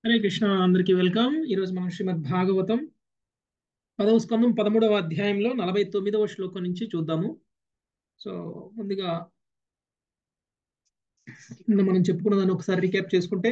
హరే కృష్ణ అందరికీ వెల్కమ్ ఈరోజు మనం శ్రీమద్ భాగవతం పదవ స్కందం పదమూడవ అధ్యాయంలో నలభై తొమ్మిదవ శ్లోకం నుంచి చూద్దాము సో ముందుగా కింద మనం చెప్పుకున్న దాన్ని ఒకసారి రీక్యాప్ చేసుకుంటే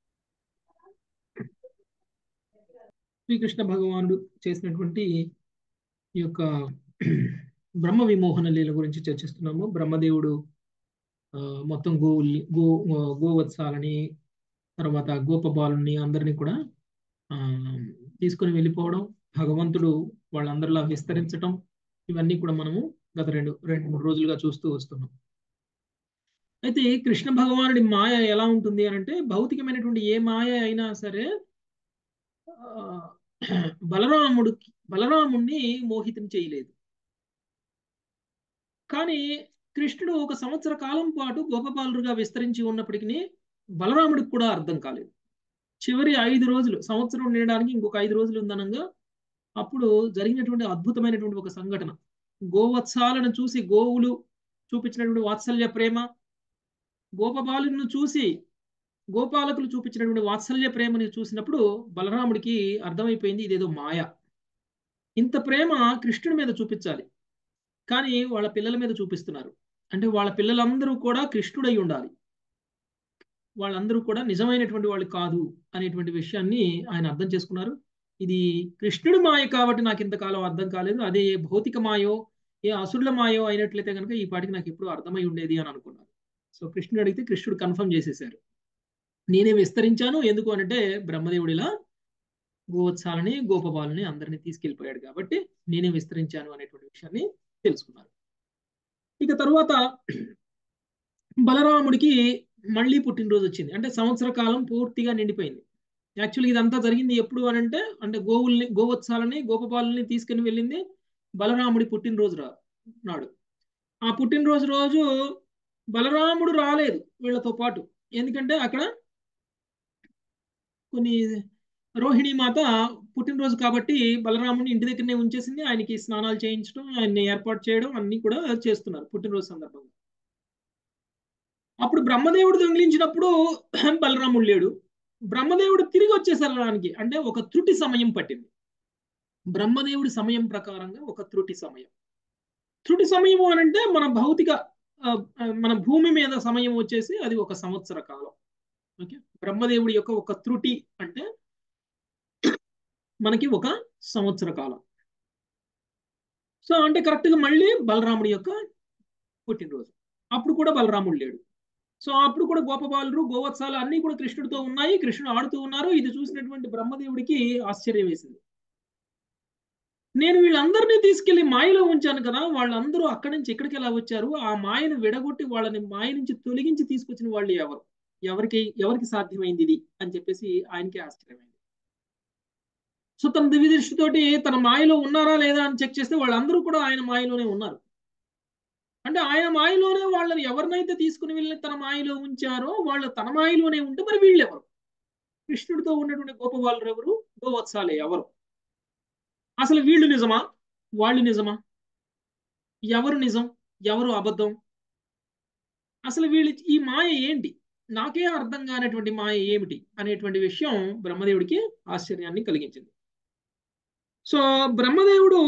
శ్రీకృష్ణ భగవానుడు చేసినటువంటి ఈ యొక్క బ్రహ్మ విమోహన లీల గురించి చర్చిస్తున్నాము బ్రహ్మదేవుడు ఆ, మొత్తం గోవుల్ని గో గోవత్సాలని తర్వాత గోపబాలుని అందరినీ కూడా ఆ తీసుకుని వెళ్ళిపోవడం భగవంతుడు వాళ్ళందరిలా విస్తరించటం ఇవన్నీ కూడా మనము గత రెండు రెండు మూడు రోజులుగా చూస్తూ వస్తున్నాం అయితే కృష్ణ భగవానుడి మాయ ఎలా ఉంటుంది అని అంటే భౌతికమైనటువంటి ఏ మాయ అయినా సరే ఆ, బలరాముడు బలరాముణ్ణి మోహితం చేయలేదు కానీ కృష్ణుడు ఒక సంవత్సర కాలం పాటు గోపబాలుడుగా విస్తరించి ఉన్నప్పటికీ బలరాముడికి కూడా అర్థం కాలేదు చివరి ఐదు రోజులు సంవత్సరం నిండడానికి ఇంకొక ఐదు రోజులు ఉందనంగా అప్పుడు జరిగినటువంటి అద్భుతమైనటువంటి ఒక సంఘటన గోవత్సాలను చూసి గోవులు చూపించినటువంటి వాత్సల్య ప్రేమ గోపబాలును చూసి గోపాలకులు చూపించినటువంటి వాత్సల్య ప్రేమని చూసినప్పుడు బలరాముడికి అర్థమైపోయింది ఇదేదో మాయ ఇంత ప్రేమ కృష్ణుడి మీద చూపించాలి కానీ వాళ్ళ పిల్లల మీద చూపిస్తున్నారు అంటే వాళ్ళ పిల్లలందరూ కూడా కృష్ణుడై ఉండాలి వాళ్ళందరూ కూడా నిజమైనటువంటి వాళ్ళు కాదు అనేటువంటి విషయాన్ని ఆయన అర్థం చేసుకున్నారు ఇది కృష్ణుడి మాయ కాబట్టి నాకు ఇంతకాలం అర్థం కాలేదు అదే ఏ భౌతిక మాయో ఏ అసురుల మాయో అయినట్లయితే కనుక ఈ పాటికి నాకు ఎప్పుడు అర్థమై ఉండేది అని అనుకున్నారు సో కృష్ణుడు అడిగితే కృష్ణుడు కన్ఫర్మ్ చేసేశారు నేనే విస్తరించాను ఎందుకు అనంటే బ్రహ్మదేవుడిలా గోవత్సాలని గోపబాలని అందరినీ తీసుకెళ్ళిపోయాడు కాబట్టి నేనే విస్తరించాను అనేటువంటి విషయాన్ని తెలుసుకున్నారు ఇక తరువాత బలరాముడికి మళ్ళీ పుట్టినరోజు వచ్చింది అంటే సంవత్సర కాలం పూర్తిగా నిండిపోయింది యాక్చువల్గా ఇదంతా జరిగింది ఎప్పుడు అని అంటే అంటే గోవుల్ని గోవత్సాలని గోపపాలని తీసుకుని వెళ్ళింది బలరాముడి పుట్టినరోజు రా నాడు ఆ పుట్టినరోజు రోజు బలరాముడు రాలేదు వీళ్ళతో పాటు ఎందుకంటే అక్కడ కొన్ని రోహిణి మాత పుట్టినరోజు కాబట్టి బలరాముని ఇంటి దగ్గరనే ఉంచేసింది ఆయనకి స్నానాలు చేయించడం ఆయన్ని ఏర్పాటు చేయడం అన్ని కూడా చేస్తున్నారు పుట్టినరోజు సందర్భంగా అప్పుడు బ్రహ్మదేవుడు దొంగిలించినప్పుడు బలరాముడు లేడు బ్రహ్మదేవుడు తిరిగి వచ్చేసరికి అంటే ఒక త్రుటి సమయం పట్టింది బ్రహ్మదేవుడి సమయం ప్రకారంగా ఒక త్రుటి సమయం త్రుటి సమయం అని అంటే మన భౌతిక ఆ, ఆ, మన భూమి మీద సమయం వచ్చేసి అది ఒక సంవత్సర కాలం ఓకే బ్రహ్మదేవుడి యొక్క ఒక త్రుటి అంటే మనకి ఒక సంవత్సర కాలం సో అంటే కరెక్ట్గా మళ్ళీ బలరాముడి యొక్క పుట్టినరోజు అప్పుడు కూడా బలరాముడు లేడు సో అప్పుడు కూడా గోపబాలురు గోవత్సాలు అన్ని కూడా కృష్ణుడితో ఉన్నాయి కృష్ణుడు ఆడుతూ ఉన్నారు ఇది చూసినటువంటి బ్రహ్మదేవుడికి ఆశ్చర్యం వేసింది నేను వీళ్ళందరినీ తీసుకెళ్లి మాయలో ఉంచాను కదా వాళ్ళందరూ అక్కడి నుంచి ఎక్కడికి ఎలా వచ్చారు ఆ మాయను విడగొట్టి వాళ్ళని మాయ నుంచి తొలగించి తీసుకొచ్చిన వాళ్ళు ఎవరు ఎవరికి ఎవరికి సాధ్యమైంది ఇది అని చెప్పేసి ఆయనకి ఆశ్చర్యమైంది సో తన దివ్య దృష్టితోటి తన మాయలో ఉన్నారా లేదా అని చెక్ చేస్తే వాళ్ళందరూ కూడా ఆయన మాయలోనే ఉన్నారు అంటే ఆయన మాయలోనే వాళ్ళని ఎవరినైతే తీసుకుని వెళ్ళి తన మాయలో ఉంచారో వాళ్ళు తన మాయలోనే ఉంటే మరి వీళ్ళు ఎవరు కృష్ణుడితో ఉన్నటువంటి గోపవాళ్ళు ఎవరు గోవత్సాలే ఎవరు అసలు వీళ్ళు నిజమా వాళ్ళు నిజమా ఎవరు నిజం ఎవరు అబద్ధం అసలు వీళ్ళు ఈ మాయ ఏంటి నాకే అర్థం కానటువంటి మాయ ఏమిటి అనేటువంటి విషయం బ్రహ్మదేవుడికి ఆశ్చర్యాన్ని కలిగించింది సో బ్రహ్మదేవుడు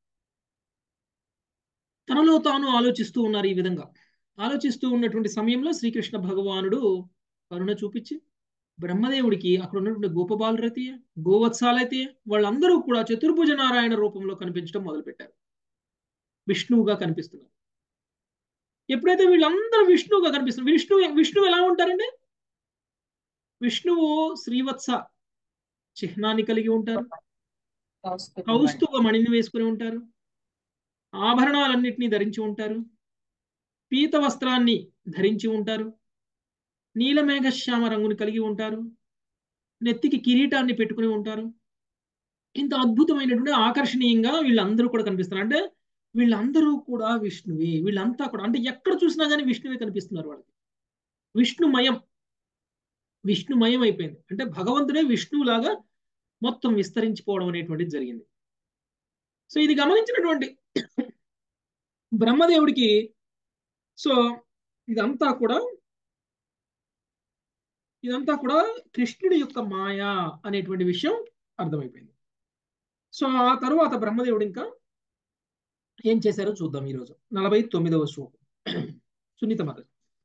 తనలో తాను ఆలోచిస్తూ ఉన్నారు ఈ విధంగా ఆలోచిస్తూ ఉన్నటువంటి సమయంలో శ్రీకృష్ణ భగవానుడు కరుణ చూపించి బ్రహ్మదేవుడికి అక్కడ ఉన్నటువంటి గోపబాలురైతే గోవత్సాలైతే వాళ్ళందరూ కూడా చతుర్భుజ నారాయణ రూపంలో కనిపించడం మొదలుపెట్టారు విష్ణువుగా కనిపిస్తున్నారు ఎప్పుడైతే వీళ్ళందరూ విష్ణువుగా కనిపిస్తున్నారు విష్ణు విష్ణువు ఎలా ఉంటారండి విష్ణువు శ్రీవత్స చిహ్నాన్ని కలిగి ఉంటారు కౌస్తుభ మణిని వేసుకుని ఉంటారు ఆభరణాలన్నింటినీ ధరించి ఉంటారు పీత వస్త్రాన్ని ధరించి ఉంటారు నీలమేఘశ్యామ రంగుని కలిగి ఉంటారు నెత్తికి కిరీటాన్ని పెట్టుకుని ఉంటారు ఇంత అద్భుతమైనటువంటి ఆకర్షణీయంగా వీళ్ళందరూ కూడా కనిపిస్తారు అంటే వీళ్ళందరూ కూడా విష్ణువే వీళ్ళంతా కూడా అంటే ఎక్కడ చూసినా కానీ విష్ణువే కనిపిస్తున్నారు వాళ్ళకి విష్ణుమయం విష్ణుమయం అయిపోయింది అంటే భగవంతుడే విష్ణువులాగా మొత్తం విస్తరించిపోవడం అనేటువంటిది జరిగింది సో ఇది గమనించినటువంటి బ్రహ్మదేవుడికి సో ఇదంతా కూడా ఇదంతా కూడా కృష్ణుడి యొక్క మాయ అనేటువంటి విషయం అర్థమైపోయింది సో ఆ తరువాత బ్రహ్మదేవుడు ఇంకా ఏం చేశారో చూద్దాం ఈరోజు నలభై తొమ్మిదవ శ్లోకం సునీత మాత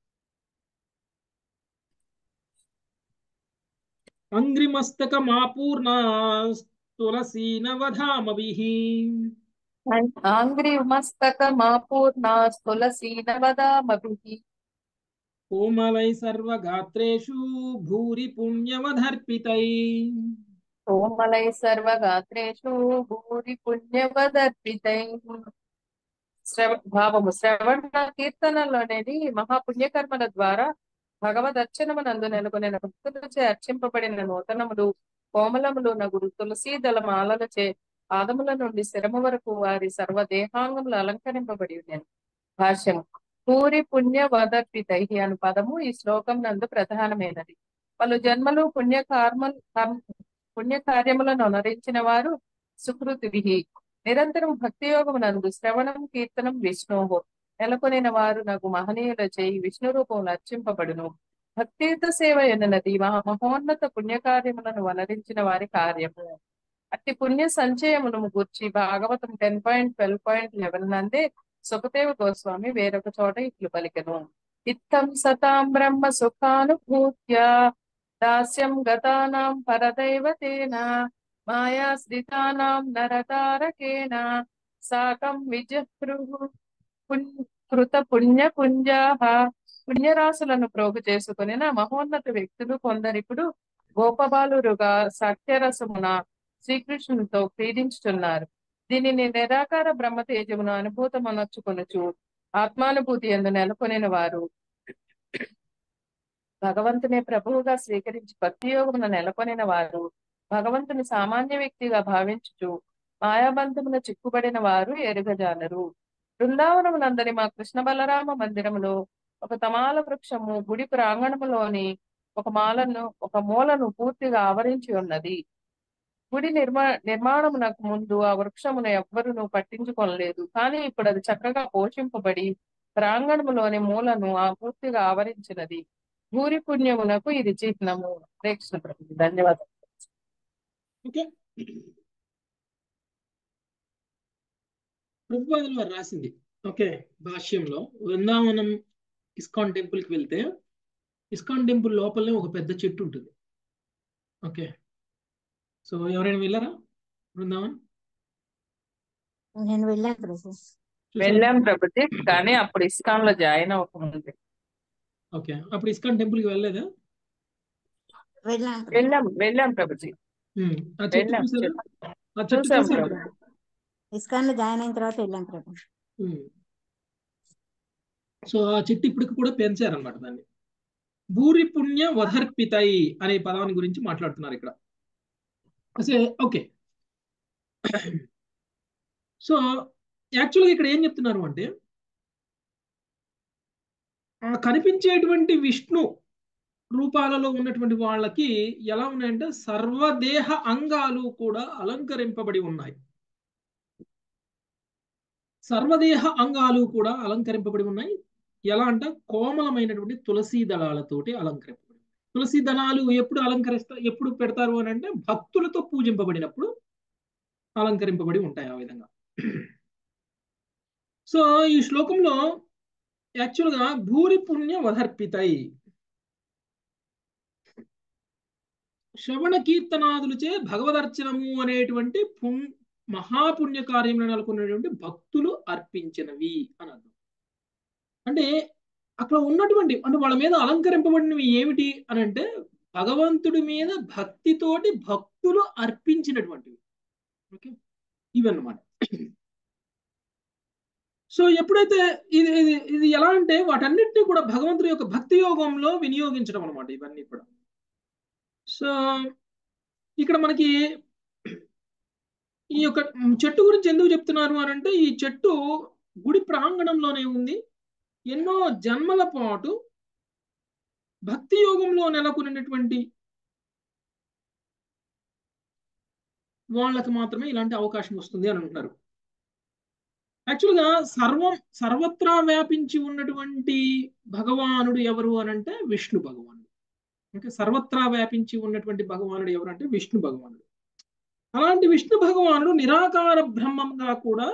అంగ్రిమస్తక మాపూర్ణ తులసీనవధామవిః ఆంగ్రిమస్తకమాపూర్ణాస్తులసీనవదామభిः కోమలై సర్వగాత్రేషు భూరి పుణ్యవదర్పితై కోమలై సర్వగాత్రేషు భూరి పుణ్యవదర్పితై శ్రవ భావము శ్రవణ కీర్తనలోనేది మహాపుణ్యకర్మల ద్వారా భగవద్ అర్చనమునందు నెలకొనిన భక్తులచే అర్చింపబడిన నూతనములు కోమలములు నగుడు తులసీ దళ మాలలచే పాదముల నుండి శిరము వరకు వారి సర్వదేహాంగములు అలంకరింపబడి ఉన్నాయి భాష్యము పూరి పుణ్య వదర్పితై అను పదము ఈ శ్లోకం నందు ప్రధానమైనది పలు జన్మలు పుణ్య కర్మ పుణ్య కార్యములను అనరించిన వారు సుకృతి నిరంతరం భక్తి యోగమునందు శ్రవణం కీర్తనం విష్ణువు నెలకొనిన వారు నాకు మహనీయుల చేయి విష్ణు రూపంలో అర్చింపబడును భక్తియుత సేవ ఎన్నది మహా మహోన్నత పుణ్యకార్యములను వనరించిన వారి కార్యము అట్టి పుణ్య సంచయమును గూర్చి Bhagavatam ten point twelve point eleven నందే సుఖదేవ గోస్వామి వేరొక చోట ఇట్లు పలికెను ఇత్తం సతాం బ్రహ్మ సుఖానుభూత్య దాస్యం గతానాం పరదైవతేన మాయాశ్రితానాం నరతారకేణ సాకం విజహృహు కృత పుణ్య పుంజాహ పుణ్యరాశులను ప్రోగు చేసుకుని మహోన్నత వ్యక్తులు కొందరిప్పుడు గోపబాలురుగా సత్యరసమున శ్రీకృష్ణునితో క్రీడించుతున్నారు దీనిని నిరాకార బ్రహ్మ తేజమును అనుభూతమనొచ్చుకొనుచు ఆత్మానుభూతి ఎందు నెలకొనిన వారు భగవంతుని ప్రభువుగా స్వీకరించి భక్తి యోగమున నెలకొనిన వారు భగవంతుని సామాన్య వ్యక్తిగా భావించుచు మాయాబంధమున చిక్కుబడిన వారు ఎరుగజాలరు బృందావనమునందరి మా కృష్ణ బలరామ మందిరములో ఒక తమాల వృక్షము గుడి ప్రాంగణములోని ఒక మాలను ఒక మూలను పూర్తిగా ఆవరించి ఉన్నది గుడి నిర్మా నిర్మాణమునకు ముందు ఆ వృక్షమును ఎవ్వరును పట్టించుకొనలేదు కానీ ఇప్పుడు అది చక్కగా పోషింపబడి ప్రాంగణములోని మూలను ఆ పూర్తిగా ఆవరించినది భూరి పుణ్యమునకు ఇది చిహ్నము ప్రేక్షణ ప్రభు ధన్యవాదాలు ఓకే ప్రభుపాదులు వారు రాసింది ఓకే భాష్యంలో వృందావనం ఇస్కాన్ టెంపుల్కి వెళ్తే ఇస్కాన్ టెంపుల్ లోపలనే ఒక పెద్ద చెట్టు ఉంటుంది ఓకే సో ఎవరైనా వెళ్ళారా బృందావన్ నేను వెళ్ళాను ప్రభు చూసారా? వెళ్ళాం ప్రభుజీ కానీ అప్పుడు ఇస్కాన్ లో జాయిన్ అవ్వకముందు ఓకే అప్పుడు ఇస్కాన్ టెంపుల్కి వెళ్ళలేదా వెళ్ళాను ప్రభు. వెళ్ళాం వెళ్ళాం ప్రభుజీ ఉమ్, ఆ చెట్టు వెళ్ళాం చూసారా ఆ చెట్టు చూసాం చూసారా ప్రభు ఇస్కాన్ లో జాయిన్ అయిన తర్వాత వెళ్ళాను ప్రభు ఉమ్. సో ఆ చెట్టు ఇప్పటికి కూడా పెంచారనమాట దాన్ని భూరి పుణ్య వధర్పితాయి అనే పదాన్ని గురించి మాట్లాడుతున్నారు ఇక్కడ అసే ఓకే సో యాక్చువల్గా ఇక్కడ ఏం చెప్తున్నారు అంటే ఆ కనిపించేటువంటి విష్ణు రూపాలలో ఉన్నటువంటి వాళ్ళకి ఎలా ఉన్నాయంటే సర్వదేహ అంగాలు కూడా అలంకరింపబడి ఉన్నాయి సర్వదేహ అంగాలు కూడా అలంకరింపబడి ఉన్నాయి ఎలా అంటే కోమలమైనటువంటి తులసీ దళాలతోటి అలంకరింపబడి తులసీ దళాలు ఎప్పుడు అలంకరిస్తా ఎప్పుడు పెడతారు అని అంటే భక్తులతో పూజింపబడినప్పుడు అలంకరింపబడి ఉంటాయి ఆ విధంగా సో ఈ శ్లోకంలో యాక్చువల్గా భూరి పుణ్య వధర్పితాయి శ్రవణ కీర్తనాదులచే భగవదర్చనము అనేటువంటి పుణ్ మహాపుణ్య కార్యంలో నెలకొన్నటువంటి భక్తులు అర్పించినవి అని అర్థం అంటే అక్కడ ఉన్నటువంటి అంటే వాళ్ళ మీద అలంకరింపబడినవి ఏమిటి అని అంటే భగవంతుడి మీద భక్తితోటి భక్తులు అర్పించినటువంటివి ఓకే ఇవన్నమాట సో ఎప్పుడైతే ఇది ఇది ఇది ఎలా అంటే వాటన్నిటిని కూడా భగవంతుడి యొక్క భక్తి యోగంలో వినియోగించడం అనమాట ఇవన్నీ కూడా సో ఇక్కడ మనకి ఈ యొక్క చెట్టు గురించి ఎందుకు చెప్తున్నారు అని అంటే ఈ చెట్టు గుడి ప్రాంగణంలోనే ఉంది ఎన్నో జన్మల పాటు భక్తి యోగంలో నెలకొన్నటువంటి వాళ్ళకి మాత్రమే ఇలాంటి అవకాశం వస్తుంది అని అంటున్నారు యాక్చువల్గా సర్వం సర్వత్రా వ్యాపించి ఉన్నటువంటి భగవానుడు ఎవరు అని అంటే విష్ణు భగవానుడు అంటే సర్వత్రా వ్యాపించి ఉన్నటువంటి భగవానుడు ఎవరంటే విష్ణు భగవానుడు అలాంటి విష్ణు భగవానుడు నిరాకార బ్రహ్మంగా కూడా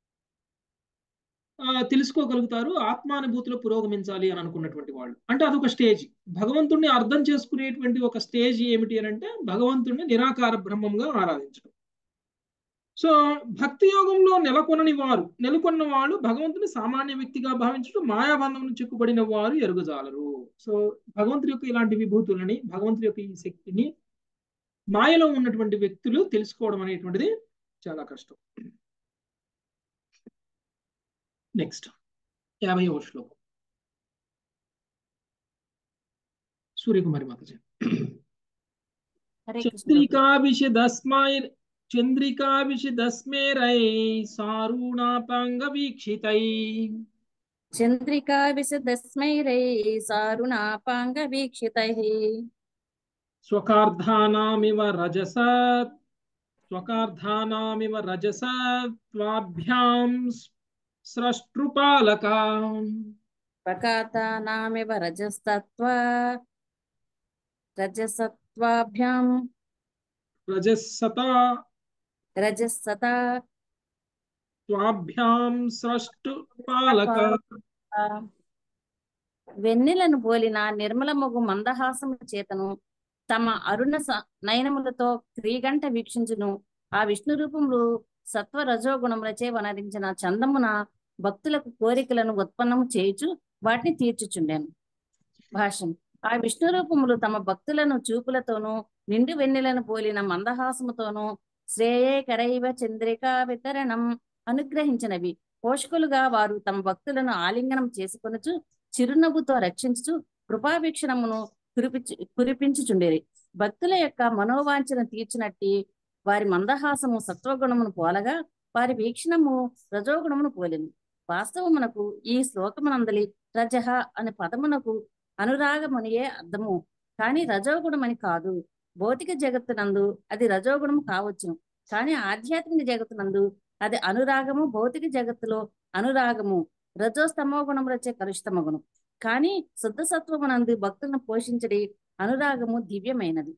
ఆ, తెలుసుకోగలుగుతారు ఆత్మానుభూతిలో పురోగమించాలి అని అనుకున్నటువంటి వాళ్ళు అంటే అదొక స్టేజ్ భగవంతుడిని అర్థం చేసుకునేటువంటి ఒక స్టేజ్ ఏమిటి అని అంటే భగవంతుడిని నిరాకార బ్రహ్మంగా ఆరాధించడం సో భక్తి యోగంలో నెలకొనని వారు నెలకొన్న వాళ్ళు భగవంతుని సామాన్య వ్యక్తిగా భావించడం మాయాబంధం చిక్కుబడిన వారు ఎరుగుజాలరు సో భగవంతుడి యొక్క ఇలాంటి విభూతులని భగవంతుడి యొక్క ఈ శక్తిని మాయలో ఉన్నటువంటి వ్యక్తులు తెలుసుకోవడం అనేటువంటిది చాలా కష్టం నెక్స్ట్ యాభైవ శ్లోకం సూర్యకుమారి మాతజీ హరే కృష్ణ చంద్రికా విషదస్మై చంద్రికా విషదస్మేరై సారుణాపాంగ వీక్షితై చంద్రికా విశదస్మైరై సారుణాపాంగ వీక్షితైః స్వకార్ధానామివ రజస స్వకార్ధానామివ రజస త్వాభ్యాం స్రష్టృపాలక ప్రకాతానామివ రజస్తత్వ రజసత్వాభ్యాం రజసత రజసత త్వాభ్యాం స్రష్టృపాలక వెన్నెలను పోలిన నిర్మలమగు మందహాసము చేతను తమ అరుణ స- నయనములతో క్రీగంట వీక్షించును ఆ విష్ణు రూపములు సత్వ రజోగుణములచే వనరించిన చందమున భక్తులకు కోరికలను ఉత్పన్నము చేయుచు వాటిని తీర్చుచుండాను భాష్యం ఆ విష్ణు రూపములు తమ భక్తులను చూపులతోనూ నిండు వెన్నెలను పోలిన మందహాసముతోనూ శ్రేయేకరైవ చంద్రికా వితరణం అనుగ్రహించినవి పోషకులుగా వారు తమ భక్తులను ఆలింగనం చేసుకొనుచు చిరునవ్వుతో రక్షించుచు కృపావీక్షణమును కురిపించు కురిపించుచుండేది భక్తుల యొక్క మనోవాంఛను తీర్చినట్టి వారి మందహాసము సత్వగుణమును పోలగా వారి వీక్షణము రజోగుణమును పోలింది వాస్తవమునకు ఈ శ్లోకమునందలి రజహ అనే పదమునకు అనురాగమునియే అర్థము కానీ రజోగుణమని కాదు భౌతిక జగత్తునందు అది రజోగుణము కావచ్చును కానీ ఆధ్యాత్మిక జగత్తునందు అది అనురాగము భౌతిక జగత్తులో అనురాగము రజోస్తమో గుణములచే కలుషితమ గుణం కానీ శుద్ధ సత్వమునందు భక్తులను పోషించడి అనురాగము దివ్యమైనది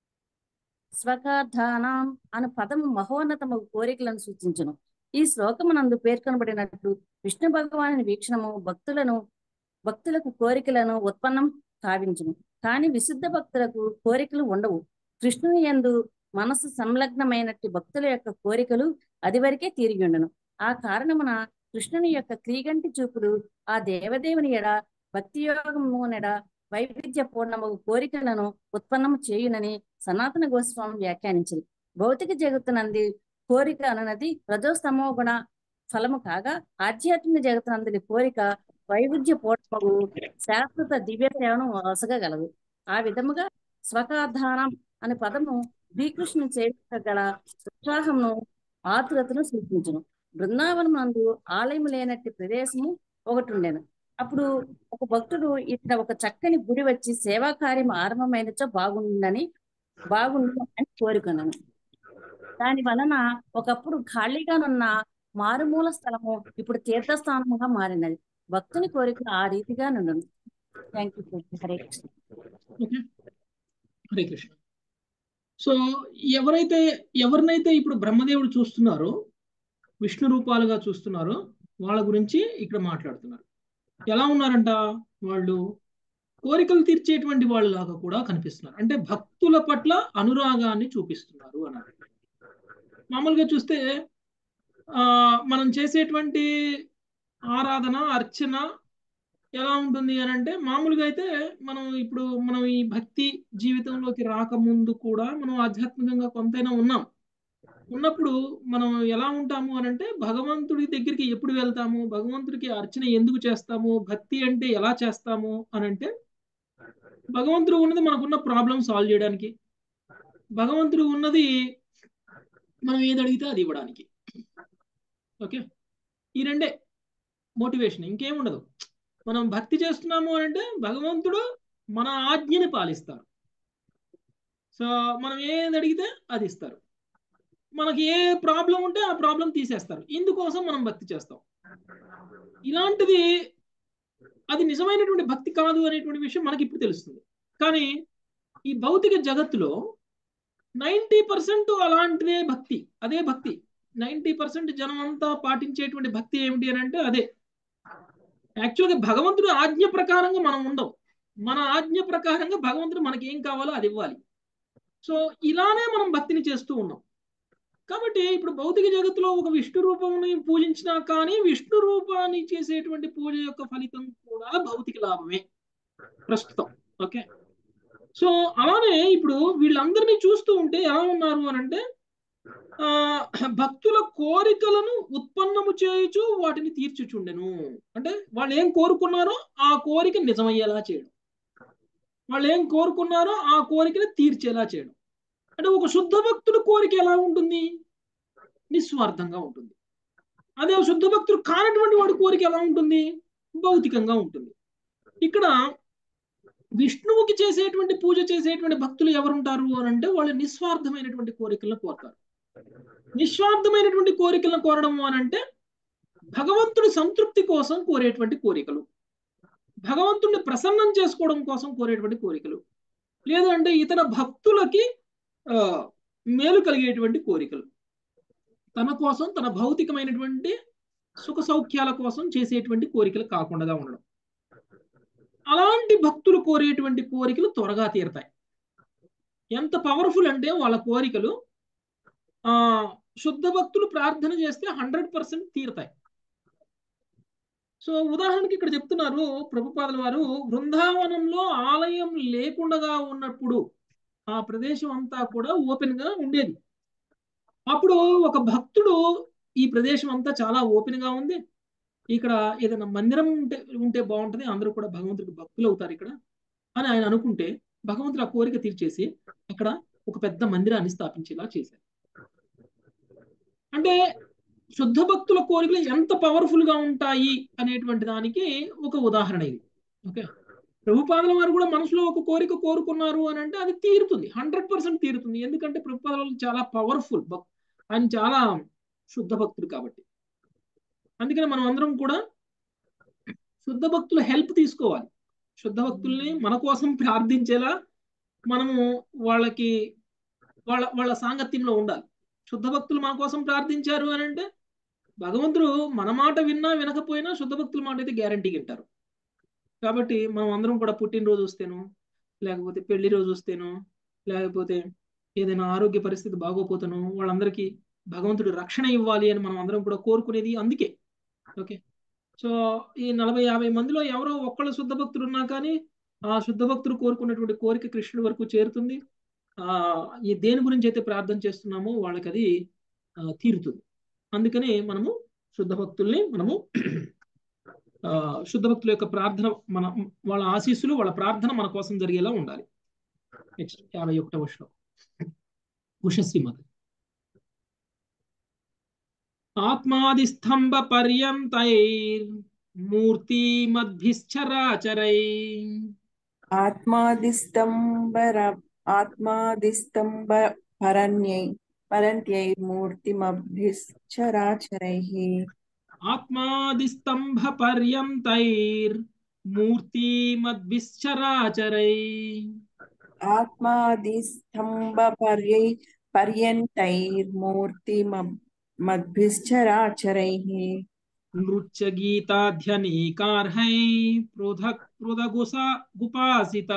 స్వకార్థానం అను పదము మహోన్నతము కోరికలను సూచించును ఈ శ్లోకమునందు పేర్కొనబడినట్లు విష్ణు భగవాని వీక్షణము భక్తులను భక్తులకు కోరికలను ఉత్పన్నం కావించును కానీ విశుద్ధ భక్తులకు కోరికలు ఉండవు కృష్ణుని యందు మనసు సంలగ్నమైనట్టి భక్తుల యొక్క కోరికలు అది వరకే తీరిగి ఉండును ఆ కారణమున కృష్ణుని యొక్క క్రీగంటి చూపులు ఆ దేవదేవుని ఎడ భక్తి యోగము నెడ వైవిధ్య పూర్ణము కోరికలను ఉత్పన్నము చేయునని సనాతన గోస్వామి వ్యాఖ్యానించింది భౌతిక జగత్తునంది కోరిక అనున్నది రజోస్తమో గుణ ఫలము కాగా ఆధ్యాత్మిక జగత్తునందుని కోరిక వైవిధ్య పూర్ణము శాశ్వత దివ్య సేవను వసగలదు ఆ విధముగా స్వకాధానం అనే పదము శ్రీకృష్ణుని సేవించగల ఉత్సాహమును ఆతురతను సూచించును బృందావనం నందు ఆలయం లేనట్టి ప్రదేశము ఒకటి ఉండేను అప్పుడు ఒక భక్తుడు ఇక్కడ ఒక చక్కని గుడి వచ్చి సేవా కార్యం ఆరంభమైనచో బాగుందని బాగుండు అని కోరుకున్నాను దాని వలన ఒకప్పుడు ఖాళీగానున్న మారుమూల స్థలము ఇప్పుడు తీర్థస్థానముగా మారినది భక్తుని కోరిక ఆ రీతిగా నుండును thank you Hare Krishna okay Hare Krishna so ఎవరైతే ఎవరినైతే ఇప్పుడు బ్రహ్మదేవుడు చూస్తున్నారో విష్ణు రూపాలుగా చూస్తున్నారో వాళ్ళ గురించి ఇక్కడ మాట్లాడుతున్నారు ఎలా ఉన్నారంట వాళ్ళు కోరికలు తీర్చేటువంటి వాళ్ళలాగా కూడా కనిపిస్తున్నారు అంటే భక్తుల పట్ల అనురాగాన్ని చూపిస్తున్నారు అన్నారు మామూలుగా చూస్తే ఆ మనం చేసేటువంటి ఆరాధన అర్చన ఎలా ఉంటుంది అని అంటే మామూలుగా అయితే మనం ఇప్పుడు మనం ఈ భక్తి జీవితంలోకి రాకముందు కూడా మనం ఆధ్యాత్మికంగా కొంతైనా ఉన్నాం ఉన్నప్పుడు మనం ఎలా ఉంటాము అని అంటే భగవంతుడి దగ్గరికి ఎప్పుడు వెళ్తాము భగవంతుడికి అర్చన ఎందుకు చేస్తాము భక్తి అంటే ఎలా చేస్తాము అని అంటే భగవంతుడు ఉన్నది మనకున్న ప్రాబ్లం సాల్వ్ చేయడానికి భగవంతుడు ఉన్నది మనం ఏది అడిగితే అది ఇవ్వడానికి ఓకే ఈ రెండే మోటివేషన్ ఇంకేం ఉండదు మనం భక్తి చేస్తున్నాము అని అంటే భగవంతుడు మన ఆజ్ఞని పాలిస్తారు సో మనం ఏది అడిగితే అది ఇస్తారు మనకి ఏ ప్రాబ్లం ఉంటే ఆ ప్రాబ్లం తీసేస్తారు ఇందుకోసం మనం భక్తి చేస్తాం ఇలాంటిది అది నిజమైనటువంటి భక్తి కాదు అనేటువంటి విషయం మనకి ఇప్పుడు తెలుస్తుంది కానీ ఈ భౌతిక జగత్తులో నైంటీ పర్సెంట్ అలాంటిదే భక్తి అదే భక్తి నైంటీ పర్సెంట్ జనం అంతా పాటించేటువంటి భక్తి ఏమిటి అని అంటే అదే యాక్చువల్గా భగవంతుడు ఆజ్ఞ ప్రకారంగా మనం ఉండవు మన ఆజ్ఞ ప్రకారంగా భగవంతుడు మనకి ఏం కావాలో అది ఇవ్వాలి సో ఇలానే మనం భక్తిని చేస్తూ ఉన్నాం కాబట్టి ఇప్పుడు భౌతిక జగత్తులో ఒక విష్ణు రూపంని పూజించినా కానీ విష్ణు రూపాన్ని చేసేటువంటి పూజ యొక్క ఫలితం కూడా భౌతిక లాభమే ప్రస్తుతం ఓకే సో అలానే ఇప్పుడు వీళ్ళందరినీ చూస్తూ ఉంటే ఎలా ఉన్నారు అని అంటే ఆ భక్తుల కోరికలను ఉత్పన్నము చేయుచు వాటిని తీర్చుచుండెను అంటే వాళ్ళు ఏం కోరుకున్నారో ఆ కోరిక నిజమయ్యేలా చేయడం వాళ్ళు ఏం కోరుకున్నారో ఆ కోరికను తీర్చేలా చేయడం అంటే ఒక శుద్ధ భక్తుడి కోరిక ఎలా ఉంటుంది నిస్వార్థంగా ఉంటుంది అదే శుద్ధ భక్తుడు కానటువంటి వాడి కోరిక ఎలా ఉంటుంది భౌతికంగా ఉంటుంది ఇక్కడ విష్ణువుకి చేసేటువంటి పూజ చేసేటువంటి భక్తులు ఎవరుంటారు అని అంటే వాళ్ళు నిస్వార్థమైనటువంటి కోరికలను కోరుతారు నిస్వార్థమైనటువంటి కోరికలను కోరడం అని అంటే భగవంతుడి సంతృప్తి కోసం కోరేటువంటి కోరికలు భగవంతుడిని ప్రసన్నం చేసుకోవడం కోసం కోరేటువంటి కోరికలు లేదంటే ఇతర భక్తులకి ఆ మేలు కలిగేటువంటి కోరికలు తన కోసం తన భౌతికమైనటువంటి సుఖ సౌఖ్యాల కోసం చేసేటువంటి కోరికలు కాకుండా ఉండడం అలాంటి భక్తులు కోరేటువంటి కోరికలు త్వరగా తీరతాయి ఎంత పవర్ఫుల్ అంటే వాళ్ళ కోరికలు ఆ శుద్ధ భక్తులు ప్రార్థన చేస్తే హండ్రెడ్ పర్సెంట్ తీరతాయి సో ఉదాహరణకి ఇక్కడ చెప్తున్నారు ప్రభుపాదుల వారు బృందావనంలో ఆలయం లేకుండా ఉన్నప్పుడు ఆ ప్రదేశం అంతా కూడా ఓపెన్ గా ఉండేది అప్పుడు ఒక భక్తుడు ఈ ప్రదేశం అంతా చాలా ఓపెన్ గా ఉంది ఇక్కడ ఏదైనా మందిరం ఉంటే ఉంటే బాగుంటుంది అందరూ కూడా భగవంతుడికి భక్తులు అవుతారు ఇక్కడ అని ఆయన అనుకుంటే భగవంతుడు ఆ కోరిక తీర్చేసి అక్కడ ఒక పెద్ద మందిరాన్ని స్థాపించేలా చేశారు అంటే శుద్ధ భక్తుల కోరికలు ఎంత పవర్ఫుల్ గా ఉంటాయి అనేటువంటి దానికి ఒక ఉదాహరణ ఇది ఓకే ప్రభుపాదుల వారు కూడా మనసులో ఒక కోరిక కోరుకున్నారు అని అంటే అది తీరుతుంది హండ్రెడ్ పర్సెంట్ తీరుతుంది ఎందుకంటే ప్రభుపాదుల వారు చాలా పవర్ఫుల్ ఆయన చాలా శుద్ధ భక్తుడు కాబట్టి అందుకని మనం అందరం కూడా శుద్ధ భక్తుల హెల్ప్ తీసుకోవాలి శుద్ధ భక్తుల్ని మన కోసం ప్రార్థించేలా మనము వాళ్ళకి వాళ్ళ వాళ్ళ సాంగత్యంలో ఉండాలి శుద్ధ భక్తులు మన కోసం ప్రార్థించారు అని అంటే భగవంతుడు మన మాట విన్నా వినకపోయినా శుద్ధ భక్తుల మాట అయితే గ్యారంటీ వింటారు కాబట్టి మనం అందరం కూడా పుట్టినరోజు వస్తేను లేకపోతే పెళ్లి రోజు వస్తేను లేకపోతే ఏదైనా ఆరోగ్య పరిస్థితి బాగోపోతాను వాళ్ళందరికీ భగవంతుడు రక్షణ ఇవ్వాలి అని మనం అందరం కూడా కోరుకునేది అందుకే ఓకే సో ఈ నలభై యాభై మందిలో ఎవరో ఒక్కళ్ళు శుద్ధ భక్తులు ఉన్నా కానీ ఆ శుద్ధ భక్తులు కోరుకున్నటువంటి కోరిక కృష్ణుడి వరకు చేరుతుంది ఆ ఈ దేని గురించి అయితే ప్రార్థన చేస్తున్నామో వాళ్ళకి అది తీరుతుంది అందుకని మనము శుద్ధ భక్తుల్ని మనము ఆ శుద్ధ భక్తుల యొక్క ప్రార్థన మన వాళ్ళ ఆశీస్సులు వాళ్ళ ప్రార్థన మన కోసం జరిగేలా ఉండాలి నెక్స్ట్ యాభై ఒకటవ శ్లోకం ఉషశ్రీ మత ఆత్మాదిస్తంభ పర్యంతైర్ మూర్తి మద్భిశ్చరాచరై ఆత్మాదిస్తంబర ఆత్మాదిస్తంబ పరణ్యై పరంత్యైర్మూర్తిమభ్యుశ్చరాచరైः ఆత్మాదిస్తంభ పర్యంతైర్ మూర్తి మద్భిశ్చరాచరై ఆత్మాదిస్తంభ పర్యై పర్యంతైర్మూర్తిమభ్యుశ్చరాచరైः నృత్య గీతాధ్యనేకార్హై పృథక్ పృథగుసా గుపాసిత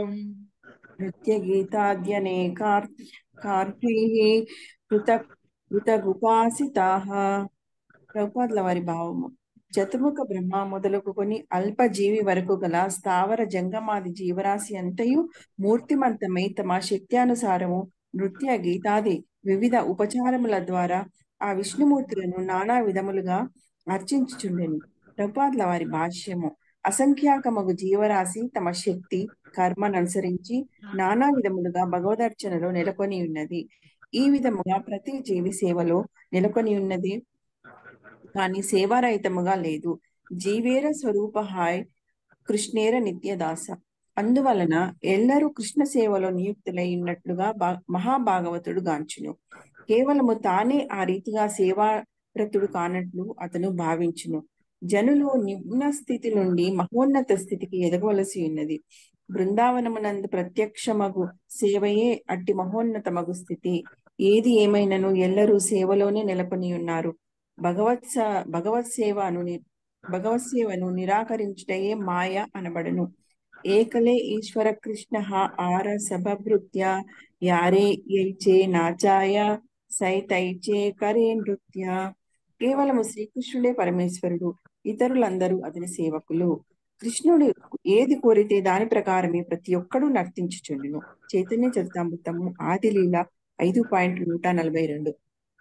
నృత్యగీతాద్యనేకార్ కార్హైः పృథక్ పృథగుపాసితాः ప్రభుపాదుల వారి భావము చతుర్ముఖ బ్రహ్మ మొదలుకొని అల్పజీవి వరకు గల స్థావర జంగమాది జీవరాశి అంతయు మూర్తిమంతమై తమ శక్త్యానుసారము నృత్య గీతాది వివిధ ఉపచారముల ద్వారా ఆ విష్ణుమూర్తులను నానా విధములుగా అర్చించుచుండెను ప్రభుపాదుల వారి భాష్యము అసంఖ్యాకమగు జీవరాశి తమ శక్తి కర్మను అనుసరించి నానా విధములుగా భగవదర్చనలో నెలకొని ఉన్నది ఈ విధముగా ప్రతి జీవి సేవలో నెలకొని ఉన్నది కానీ సేవారహితముగా లేదు జీవేర స్వరూప హాయ్ కృష్ణేర నిత్యదాస అందువలన ఎల్లరూ కృష్ణ సేవలో నియుక్తులై ఉన్నట్లుగా మహాభాగవతుడు గాంచును కేవలము తానే ఆ రీతిగా సేవారతుడు కానట్లు అతను భావించును జనులు నిమ్న స్థితి నుండి మహోన్నత స్థితికి ఎదగవలసి ఉన్నది బృందావనమునందు ప్రత్యక్షమగు సేవయే అట్టి మహోన్నతమగు స్థితి ఏది ఏమైనను ఎల్లరూ సేవలోనే నెలకొని ఉన్నారు భగవత్ స- భగవత్ సేవను ని- భగవత్ సేవను నిరాకరించుటయే మాయ అనబడును ఏకలే ఈశ్వర కృష్ణ ఆర సభభృత్య యారే యైచే నాచాయ సైతైచే కరే నృత్య కేవలము శ్రీకృష్ణుడే పరమేశ్వరుడు ఇతరులందరూ అతని సేవకులు కృష్ణుడు ఏది కోరితే దాని ప్రకారమే ప్రతి ఒక్కడూ నర్తించుచుండును చైతన్య చరితామృతము ఆదిలీల ఐదు పాయింట్ నూట నలభై రెండు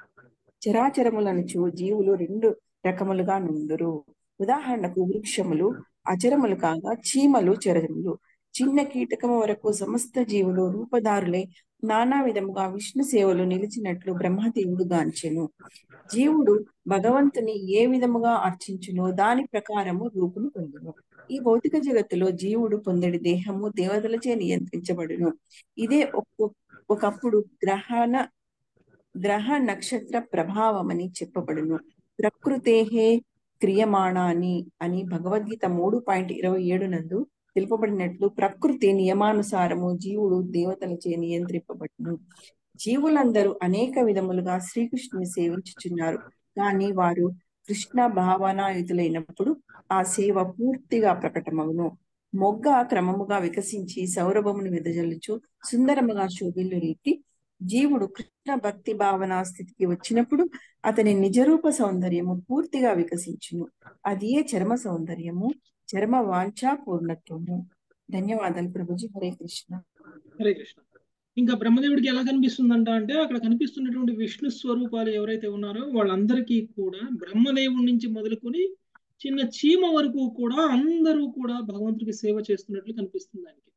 చరాచరములను చూ జీవులు రెండు రకములుగా నుందురు ఉదాహరణకు వృక్షములు అచరములు కాగా చీమలు చరములు చిన్న కీటకము వరకు సమస్త జీవులు రూపదారులై నానా విధముగా విష్ణు సేవలు నిలిచినట్లు బ్రహ్మదేవుడు గాంచెను జీవుడు భగవంతుని ఏ విధముగా అర్చించునో దాని ప్రకారము రూపును పొందును ఈ భౌతిక జగత్తులో జీవుడు పొందడి దేహము దేవతలచే నియంత్రించబడును ఇదే ఒక్కొ- ఒకప్పుడు గ్రహణ గ్రహ నక్షత్ర ప్రభావమని చెప్పబడును ప్రకృతేహే క్రియమాణాని అని భగవద్గీత మూడు పాయింట్ ఇరవై ఏడు నందు తెలుపబడినట్లు ప్రకృతి నియమానుసారము జీవుడు దేవతలచే నియంత్రింపబడును జీవులందరూ అనేక విధములుగా శ్రీకృష్ణుని సేవించుచున్నారు కానీ వారు కృష్ణ భావనాయుతులైనప్పుడు ఆ సేవ పూర్తిగా ప్రకటమగును మొగ్గ క్రమముగా వికసించి సౌరభమును వెదజల్లుచు సుందరముగా శోభిల్లు రీతి జీవుడు కృష్ణ భక్తి భావన స్థితికి వచ్చినప్పుడు అతని నిజరూప సౌందర్యము పూర్తిగా వికసించును అదియే చర్మ సౌందర్యము చర్మ వాంఛా పూర్ణత్వము ధన్యవాదాలు ప్రభుజీ హరే కృష్ణ హరే కృష్ణ ఇంకా బ్రహ్మదేవుడికి ఎలా కనిపిస్తుందంట అంటే అక్కడ కనిపిస్తున్నటువంటి విష్ణు స్వరూపాలు ఎవరైతే ఉన్నారో వాళ్ళందరికీ కూడా బ్రహ్మదేవుడి నుంచి మొదలుకొని చిన్న చీమ వరకు కూడా అందరూ కూడా భగవంతుడికి సేవ చేస్తున్నట్లు కనిపిస్తుంది ఆయనకి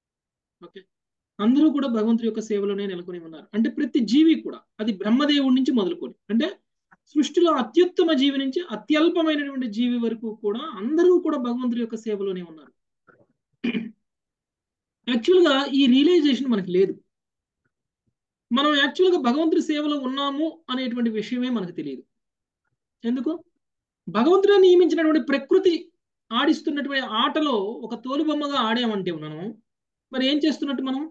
ఓకే అందరూ కూడా భగవంతుడి యొక్క సేవలోనే నెలకొని ఉన్నారు అంటే ప్రతి జీవి కూడా అది బ్రహ్మదేవుడి నుంచి మొదలుకొని అంటే సృష్టిలో అత్యుత్తమ జీవి నుంచి అత్యల్పమైనటువంటి జీవి వరకు కూడా అందరూ కూడా భగవంతుడి యొక్క సేవలోనే ఉన్నారు యాక్చువల్గా ఈ రియలైజేషన్ మనకి లేదు మనం యాక్చువల్గా భగవంతుడి సేవలో ఉన్నాము అనేటువంటి విషయమే మనకు తెలియదు ఎందుకు భగవంతుడే నియమించినటువంటి ప్రకృతి ఆడిస్తున్నటువంటి ఆటలో ఒక తోలుబొమ్మగా ఆడామంటే మనం మరి ఏం చేస్తున్నట్టు మనం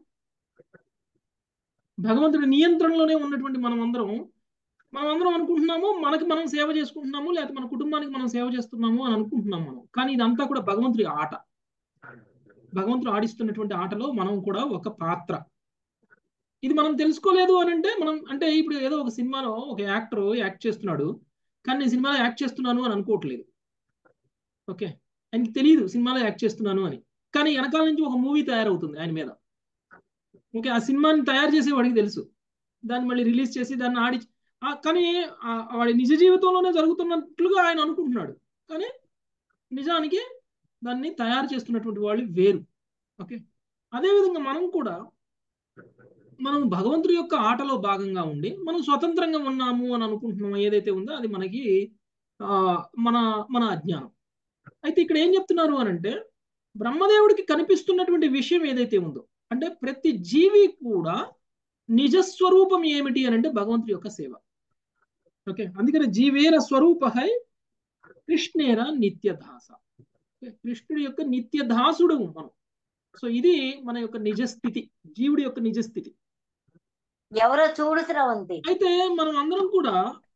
భగవంతుడి నియంత్రణలోనే ఉన్నటువంటి మనం అందరం మనం అందరం అనుకుంటున్నాము మనకి మనం సేవ చేసుకుంటున్నాము లేకపోతే మన కుటుంబానికి మనం సేవ చేస్తున్నాము అని అనుకుంటున్నాం మనం కానీ ఇదంతా కూడా భగవంతుడి ఆట భగవంతుడు ఆడిస్తున్నటువంటి ఆటలో మనం కూడా ఒక పాత్ర ఇది మనం తెలుసుకోలేదు అని అంటే మనం అంటే ఇప్పుడు ఏదో ఒక సినిమాలో ఒక యాక్టర్ యాక్ట్ చేస్తున్నాడు కానీ నేను సినిమాలో యాక్ట్ చేస్తున్నాను అని అనుకోవట్లేదు ఓకే ఆయనకి తెలియదు సినిమాలో యాక్ట్ చేస్తున్నాను అని కానీ వెనకాల నుంచి ఒక మూవీ తయారవుతుంది ఆయన మీద ఓకే ఆ సినిమాని తయారు చేసే వాడికి తెలుసు దాన్ని మళ్ళీ రిలీజ్ చేసి దాన్ని ఆడి ఆ- కానీ ఆ- వాడి నిజ జీవితంలోనే జరుగుతున్నట్లుగా ఆయన అనుకుంటున్నాడు కానీ నిజానికి దాన్ని తయారు చేస్తున్నటువంటి వాళ్ళు వేరు ఓకే అదేవిధంగా మనం కూడా మనం భగవంతుడి యొక్క ఆటలో భాగంగా ఉండి మనం స్వతంత్రంగా ఉన్నాము అని అనుకుంటున్నాం ఏదైతే ఉందో అది మనకి ఆ, మన మన అజ్ఞానం అయితే ఇక్కడ ఏం చెప్తున్నారు అని అంటే బ్రహ్మదేవుడికి కనిపిస్తున్నటువంటి విషయం ఏదైతే ఉందో అంటే ప్రతి జీవి కూడా నిజస్వరూపం ఏమిటి అని అంటే భగవంతుడి యొక్క సేవ ఓకే అందుకని జీవేర స్వరూపహై కృష్ణేర నిత్యదాస ఓకే, కృష్ణుడి యొక్క నిత్యదాసుడు మనం సో ఇది మన యొక్క నిజస్థితి జీవుడి యొక్క నిజస్థితి ఎవరో చూడు స్రవంతి అయితే మనం అందరం కూడా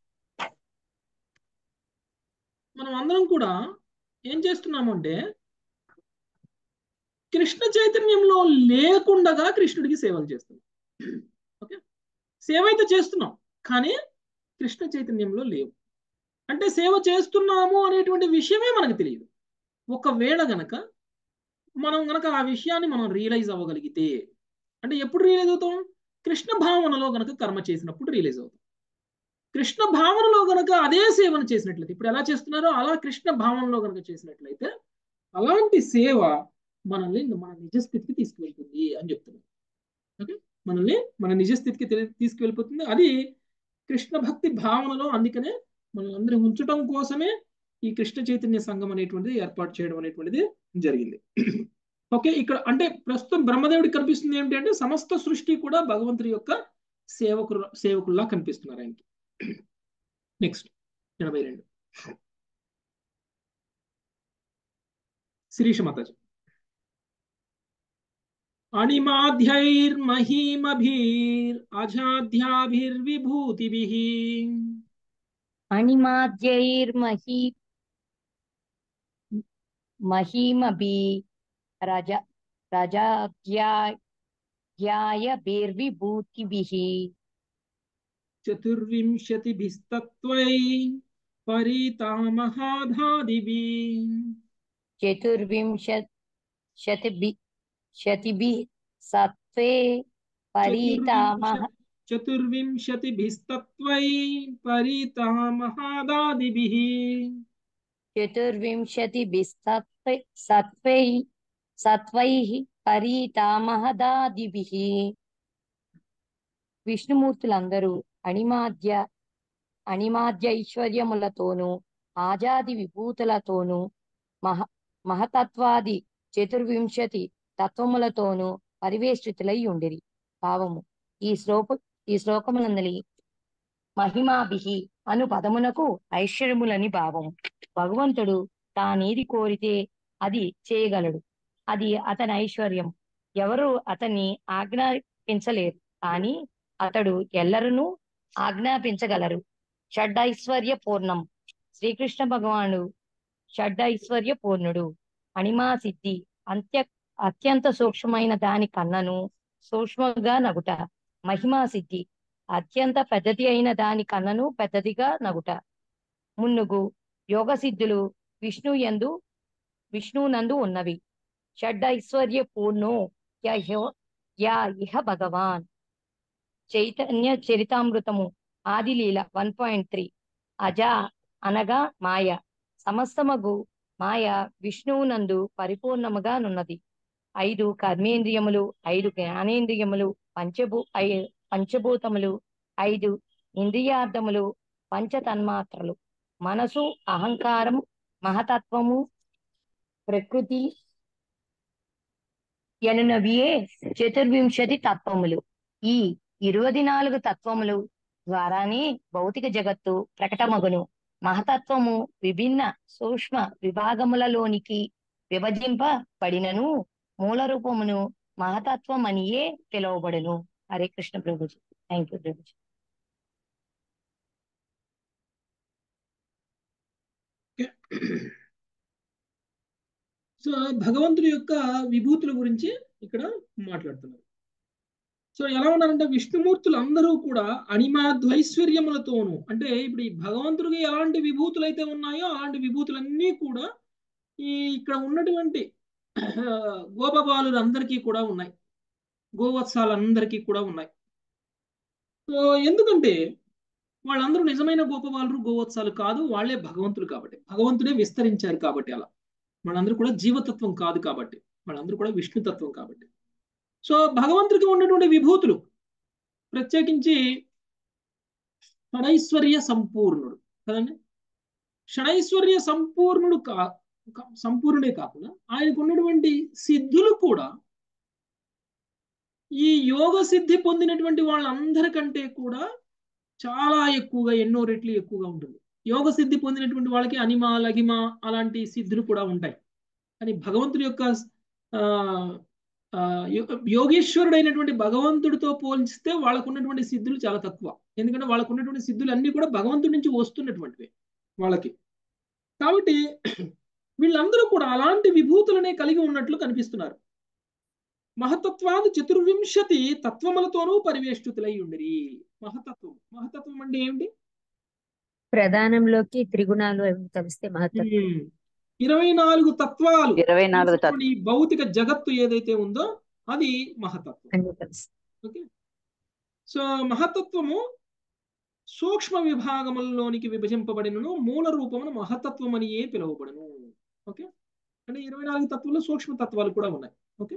మనం అందరం కూడా ఏం చేస్తున్నామంటే కృష్ణ చైతన్యంలో లేకుండగా కృష్ణుడికి సేవలు చేస్తున్నాం ఓకే సేవ అయితే చేస్తున్నాం కానీ కృష్ణ చైతన్యంలో లేవు అంటే సేవ చేస్తున్నాము అనేటువంటి విషయమే మనకు తెలియదు ఒకవేళ గనక మనం గనక ఆ విషయాన్ని మనం రియలైజ్ అవ్వగలిగితే అంటే ఎప్పుడు రియలైజ్ అవుతాం కృష్ణ భావనలో గనక కర్మ చేసినప్పుడు రియలైజ్ అవుతాం కృష్ణ భావనలో గనక అదే సేవను చేసినట్లయితే ఇప్పుడు ఎలా చేస్తున్నారో అలా కృష్ణ భావనలో గనక చేసినట్లయితే అలాంటి సేవ మనల్ని మన నిజస్థితికి తీసుకువెళ్తుంది అని చెప్తున్నారు ఓకే మనల్ని మన నిజస్థితికి తెలి- తీసుకువెళ్ళిపోతుంది అది కృష్ణ భక్తి భావనలో అందుకనే మనల్ని అందరి ఉంచటం కోసమే ఈ కృష్ణ చైతన్య సంఘం అనేటువంటిది ఏర్పాటు చేయడం అనేటువంటిది జరిగింది ఓకే ఇక్కడ అంటే ప్రస్తుతం బ్రహ్మదేవుడికి కనిపిస్తుంది ఏంటి అంటే సమస్త సృష్టి కూడా భగవంతుడి యొక్క సేవకు సేవకుల్లా కనిపిస్తున్నారు ఆయనకి నెక్స్ట్ ఎనభై రెండు శిరీష మాతాజీ అణిమాధ్యైర్మహీమభీర్ అజాధ్యాభిర్విభూతిభిః అణిమాద్యైర్మహీ మహీమభి రజ రజాధ్యాయభిర్విభూతిభిః చతుర్వింశతిభిస్తత్వై పరితామహాధాదిభిः చతుర్వింశత్ శతిభి శతిభి సత్వే పరితామహ చతుర్వింశతిభిస్తత్వై పరితామహాదాదిభిः చతుర్వింశతిభిస్తత్వై సత్వై సత్వైః పరితామహదాదిభిః విష్ణుమూర్తులందరూ అణిమాద్య అణిమాద్య ఐశ్వర్యములతోనూ ఆజాది విభూతులతోనూ మహ మహతత్వాది చతుర్వింశతి తత్వములతోనూ పరివేష్టితులై ఉండిరి భావము ఈ శ్లోక ఈ శ్లోకములందలి మహిమాభిహి అను పదమునకు ఐశ్వర్యములని భావము భగవంతుడు తానేది కోరితే అది చేయగలడు అది అతని ఐశ్వర్యం ఎవరు అతన్ని ఆజ్ఞాపించలేరు కానీ అతడు ఎల్లరూ ఆజ్ఞాపించగలరు షడ్డైశ్వర్య పూర్ణం శ్రీకృష్ణ భగవానుడు షడ్డైశ్వర్య పూర్ణుడు అణిమా సిద్ధి అంత్య అత్యంత సూక్ష్మమైన దాని కన్నను సూక్ష్మంగా నగుట మహిమా సిద్ధి అత్యంత పెద్దది అయిన దాని కన్నను పెద్దదిగా నగుట మున్నుగు యోగ సిద్ధులు విష్ణు యందు విష్ణునందు ఉన్నవి షడ్డైశ్వర్య పూర్ణో యహో యా ఇహ భగవాన్ చైతన్య చరితామృతము ఆదిలీల వన్ పాయింట్ త్రీ అజా అనగా మాయ సమస్తమగు మాయ విష్ణువునందు పరిపూర్ణముగా నున్నది ఐదు కర్మేంద్రియములు ఐదు జ్ఞానేంద్రియములు పంచభూ ఐ పంచభూతములు ఐదు ఇంద్రియార్థములు పంచతన్మాత్రలు మనసు అహంకారం మహతత్వము ప్రకృతి ఎనునవియే చతుర్వింశతి తత్వములు ఈ ఇరవై నాలుగు తత్వములు ద్వారానే భౌతిక జగత్తు ప్రకటమగును మహతత్వము విభిన్న సూక్ష్మ విభాగములలోనికి విభజింపబడినను మూల రూపమును మహతత్వం అనియే పిలువబడును హరే కృష్ణ ప్రభుజీ థ్యాంక్ యూ ప్రభుజీ సో భగవంతుడి యొక్క విభూతుల గురించి ఇక్కడ మాట్లాడుతున్నారు సో ఎలా ఉన్నారంటే విష్ణుమూర్తులు అందరూ కూడా అణిమాద్వైశ్వర్యములతోనూ అంటే ఇప్పుడు ఈ భగవంతుడికి ఎలాంటి విభూతులు అయితే ఉన్నాయో అలాంటి విభూతులన్నీ కూడా ఈ ఇక్కడ ఉన్నటువంటి గోపబాలులందరికీ కూడా ఉన్నాయి గోవత్సాలందరికీ కూడా ఉన్నాయి సో ఎందుకంటే వాళ్ళందరూ నిజమైన గోపబాలురు గోవత్సాలు కాదు వాళ్ళే భగవంతుడు కాబట్టి భగవంతుడే విస్తరించారు కాబట్టి అలా వాళ్ళందరూ కూడా జీవతత్వం కాదు కాబట్టి వాళ్ళందరూ కూడా విష్ణుతత్వం కాబట్టి సో భగవంతుడికి ఉన్నటువంటి విభూతులు ప్రత్యేకించి షడైశ్వర్య సంపూర్ణుడు కదండి షడైశ్వర్య సంపూర్ణుడు కా సంపూర్ణుడే కాకుండా ఆయనకు ఉన్నటువంటి సిద్ధులు కూడా ఈ యోగ సిద్ధి పొందినటువంటి వాళ్ళందరికంటే కూడా చాలా ఎక్కువగా ఎన్నో రెట్లు ఎక్కువగా ఉంటుంది యోగ సిద్ధి పొందినటువంటి వాళ్ళకి అనిమ లగిమ అలాంటి సిద్ధులు కూడా ఉంటాయి కానీ భగవంతుడి యొక్క యోగేశ్వరుడు అయినటువంటి భగవంతుడితో పోల్చితే వాళ్ళకు ఉన్నటువంటి సిద్ధులు చాలా తక్కువ ఎందుకంటే వాళ్ళకు ఉన్నటువంటి సిద్ధులు అన్ని కూడా భగవంతుడి నుంచి వస్తున్నటువంటివి వాళ్ళకి కాబట్టి వీళ్ళందరూ కూడా అలాంటి విభూతులనే కలిగి ఉన్నట్లు కనిపిస్తున్నారు మహతత్వాది చతుర్వింశతి తత్వములతోనూ పరివేష్టితులై ఉండిరి మహతత్వం మహతత్వం అంటే ఏమిటి ప్రధానంలోకి త్రిగుణాలు అవి కలిస్తే మహత్తత్వం ఇరవై నాలుగు తత్వాలు ఇరవై నాలుగు ఈ భౌతిక జగత్తు ఏదైతే ఉందో అది మహతత్వం అన్ని కలిసి ఓకే సో మహతత్వము సూక్ష్మ విభాగములలోనికి విభజింపబడినను మూల రూపమును మహతత్వం అని ఏ పిలువబడను ఓకే అంటే ఇరవై నాలుగు తత్వాలు సూక్ష్మ తత్వాలు కూడా ఉన్నాయి ఓకే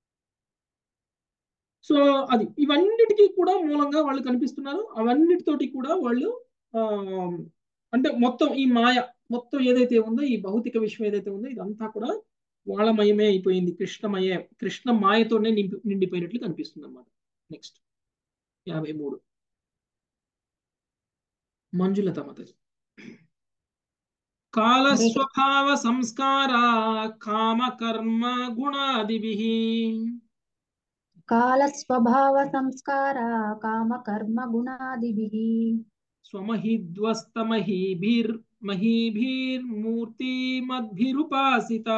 సో అది ఇవన్నిటికీ కూడా మూలంగా వాళ్ళు కనిపిస్తున్నారు అవన్నిటితోటి కూడా వాళ్ళు అంటే మొత్తం ఈ మాయ మొత్తం ఏదైతే ఉందో ఈ భౌతిక విశ్వం ఏదైతే ఉందో ఇదంతా కూడా వాళ్ళమయమే అయిపోయింది కృష్ణమయ కృష్ణ మాయతోనే నింపి నిండిపోయినట్లు కనిపిస్తుంది అనమాట నెక్స్ట్ యాభై మూడు మంజులత మతది కాల స్వభావ సంస్కార కామ కర్మ గుణాదిభి కాలస్వభావ సంస్కార కామ కర్మ గుణాదిభిః స్వమహిద్వస్తమహీభిర్మహీభిర్మూర్తిమద్భిరుపాసితా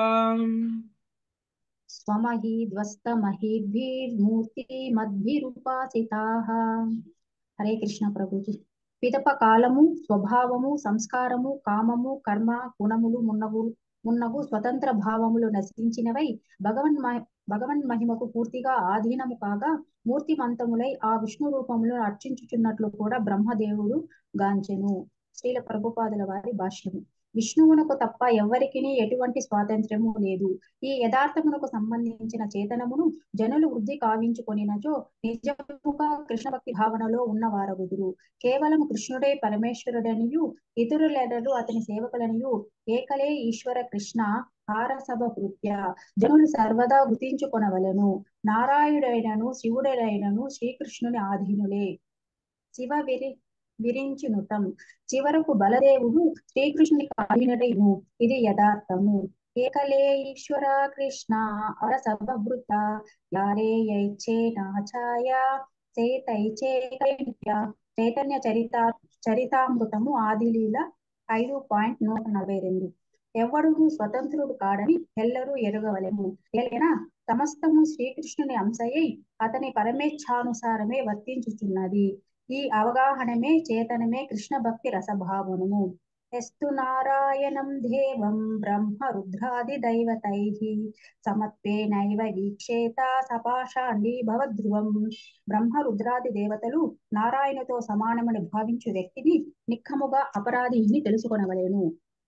స్వమహీద్వస్తమహీభిర్మూర్తిమద్భిరుపాసితాః హరే కృష్ణ ప్రభుజీ పిదప కాలము స్వభావము సంస్కారము కామము కర్మ గుణములు మున్నగు మున్నగు స్వతంత్ర భావములు నశించినవై భగవన్ భగవన్ మహిమకు పూర్తిగా ఆధీనము కాగా మూర్తిమంతములై ఆ విష్ణు రూపములను అర్చించుచున్నట్లు కూడా బ్రహ్మదేవుడు గాంచెను శ్రీల ప్రభుపాదుల వారి భాష్యము విష్ణువునకు తప్ప ఎవ్వరికి ఎటువంటి స్వాతంత్ర్యము లేదు ఈ యథార్థమునకు సంబంధించిన చేతనమును జనులు వృద్ధి కావించుకొనినచో నిజముగా కృష్ణ భక్తి భావనలో ఉన్నవారగుదురు కేవలం కృష్ణుడే పరమేశ్వరుడనియు ఇతరులెడలు అతని సేవకులనియు ఏకలే ఈశ్వర కృష్ణ హారసభ కృత్య జనులు సర్వదా గుర్తించుకొనవలెను నారాయణుడైనను శివుడైనను శ్రీకృష్ణుని ఆధీనులే శివ విరి విరించునుతం చివరకు బలదేవుడు శ్రీకృష్ణునికి ఆధీనుడైను ఇది యథార్థము ఏకలే ఈశ్వర కృష్ణ అరసభృత యారే యైచ్చే నాచాయ చేతైచే చైతన్య చరిత చరితామృతము ఆదిలీల ఐదు పాయింట్ నూట నలభై రెండు ఎవడును స్వతంత్రుడు కాడని ఎల్లరూ ఎరుగవలెను ఏలైనా సమస్తము శ్రీకృష్ణుని అంశయై అతని పరమేచ్ఛానుసారమే వర్తించుచున్నది ఈ అవగాహనమే చేతనమే కృష్ణ భక్తి రసభావనము ఎస్తు నారాయణం దేవం బ్రహ్మ రుద్రాది దైవతై సమత్వేనైవ వీక్షేత సపాషాండి భవధ్రువం బ్రహ్మ రుద్రాది దేవతలు నారాయణతో సమానమని భావించు వ్యక్తిని నిఖముగా అపరాధిని తెలుసుకొనవలేను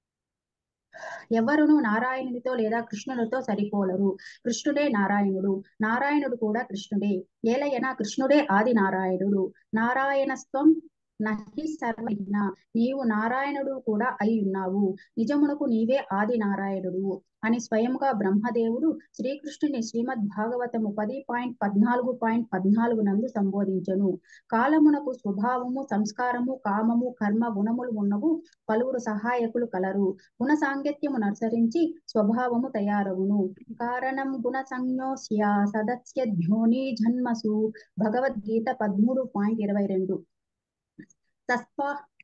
ఎవరును నారాయణునితో లేదా కృష్ణునితో సరిపోలరు కృష్ణుడే నారాయణుడు నారాయణుడు కూడా కృష్ణుడే ఏలయన కృష్ణుడే ఆది నారాయణుడు నారాయణస్వం నహి సర్వజ్ఞ నీవు నారాయణుడు కూడా అయి ఉన్నావు నిజమునకు నీవే ఆది నారాయణుడు అని స్వయంగా బ్రహ్మదేవుడు శ్రీకృష్ణుని శ్రీమద్ భాగవతము పది పాయింట్ పద్నాలుగు పాయింట్ పద్నాలుగు నందు సంబోధించను కాలమునకు స్వభావము సంస్కారము కామము కర్మ గుణములు ఉన్నవు పలువురు సహాయకులు కలరు గుణ సాంగత్యము నర్సరించి స్వభావము తయారవును కారణం గుణ సంయోస్య సదస్య ధ్యోని జన్మసు భగవద్గీత పదమూడు పాయింట్ ఇరవై రెండు సత్వ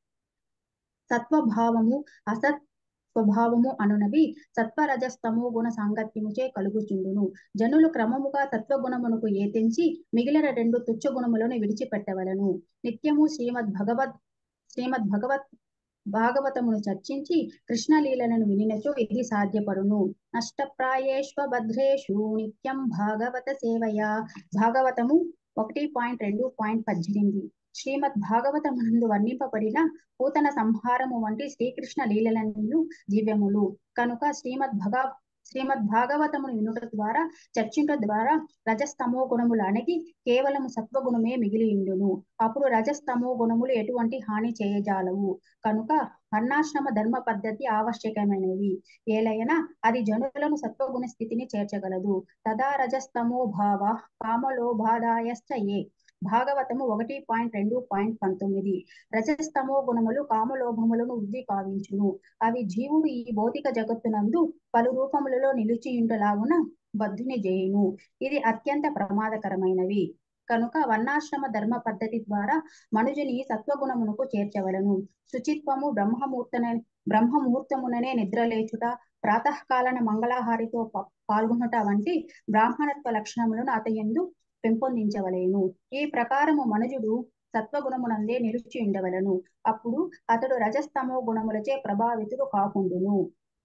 సత్వభావము అసత్ స్వభావము అనునవి సత్వరజస్తము గుణ సాంగత్యముచే కలుగుచుండును జనులు క్రమముగా సత్వగుణమునకు ఏతించి మిగిలిన రెండు తుచ్చ గుణములను విడిచిపెట్టవలను నిత్యము శ్రీమద్ భగవద్ శ్రీమద్ భగవత్ భాగవతమును చర్చించి కృష్ణలీలను వినినచో ఇది సాధ్యపడును నష్టప్రాయేష్వ భద్రేషు నిత్యం భాగవత సేవయా భాగవతము ఒకటి పాయింట్ రెండు పాయింట్ పద్దెనిమిది శ్రీమద్ భాగవతమునందు వర్ణింపబడిన పూతన సంహారము వంటి శ్రీకృష్ణ లీలలను దివ్యములు కనుక శ్రీమద్ భగ శ్రీమద్ భాగవతమును వినుట ద్వారా చర్చింట ద్వారా రజస్తమో గుణములు అణగి కేవలము సత్వగుణమే మిగిలి ఉండును అప్పుడు రజస్తమో గుణములు ఎటువంటి హాని చేయజాలవు కనుక వర్ణాశ్రమ ధర్మ పద్ధతి ఆవశ్యకమైనవి ఏలైనా అది జనులను సత్వగుణ స్థితిని చేర్చగలదు తదా రజస్తమో భావ కామలోభాదాయశ్చ ఏ భాగవతము ఒకటి పాయింట్ రెండు పాయింట్ పంతొమ్మిది రజస్తమో గుణములు కామలోభములను వృద్ధి కావించును అవి జీవుడు ఈ భౌతిక జగత్తునందు పలు రూపములలో నిలిచియుండలాగున బద్ధుని చేయును ఇది అత్యంత ప్రమాదకరమైనవి కనుక వర్ణాశ్రమ ధర్మ పద్ధతి ద్వారా మనుజుని సత్వగుణమునకు చేర్చవలను శుచిత్వము బ్రహ్మముహూర్తన బ్రహ్మముహూర్తముననే నిద్రలేచుట ప్రాతకాలన మంగళహారితో పాల్గొనుట వంటి బ్రాహ్మణత్వ లక్షణములను అతయందు పెంపొందించవలేను ఈ ప్రకారము మనుజుడు సత్వగుణమునందే నిలిచి ఉండవలను అప్పుడు అతడు రజస్తమో గుణములచే ప్రభావితుడు కాకుండును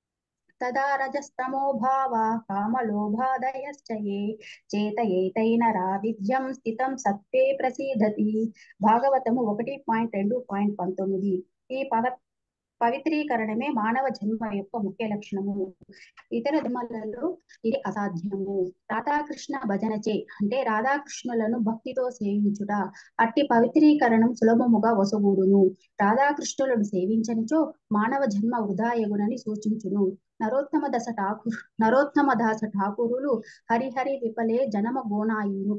తదా రజస్తమో భావ కామలోభాదయశ్చయే చేత ఏతైన రావిద్యం స్థితం సత్వే ప్రసీదతి భాగవతము ఒకటి పాయింట్ రెండు పాయింట్ పంతొమ్మిది ఈ పవ పవిత్రీకరణమే మానవ జన్మ యొక్క ముఖ్య లక్షణము ఇతర ధర్మాలలో ఇది అసాధ్యము రాధాకృష్ణ భజనచే అంటే రాధాకృష్ణులను భక్తితో సేవించుట అట్టి పవిత్రీకరణం సులభముగా వసగూడును రాధాకృష్ణులను సేవించనిచో మానవ జన్మ వృధాయగునని సూచించును నరోత్తమ దశ ఠాకూర్ నరోత్తమ దాస ఠాకూరులు హరిహరి విపలే జనమ గోనాయును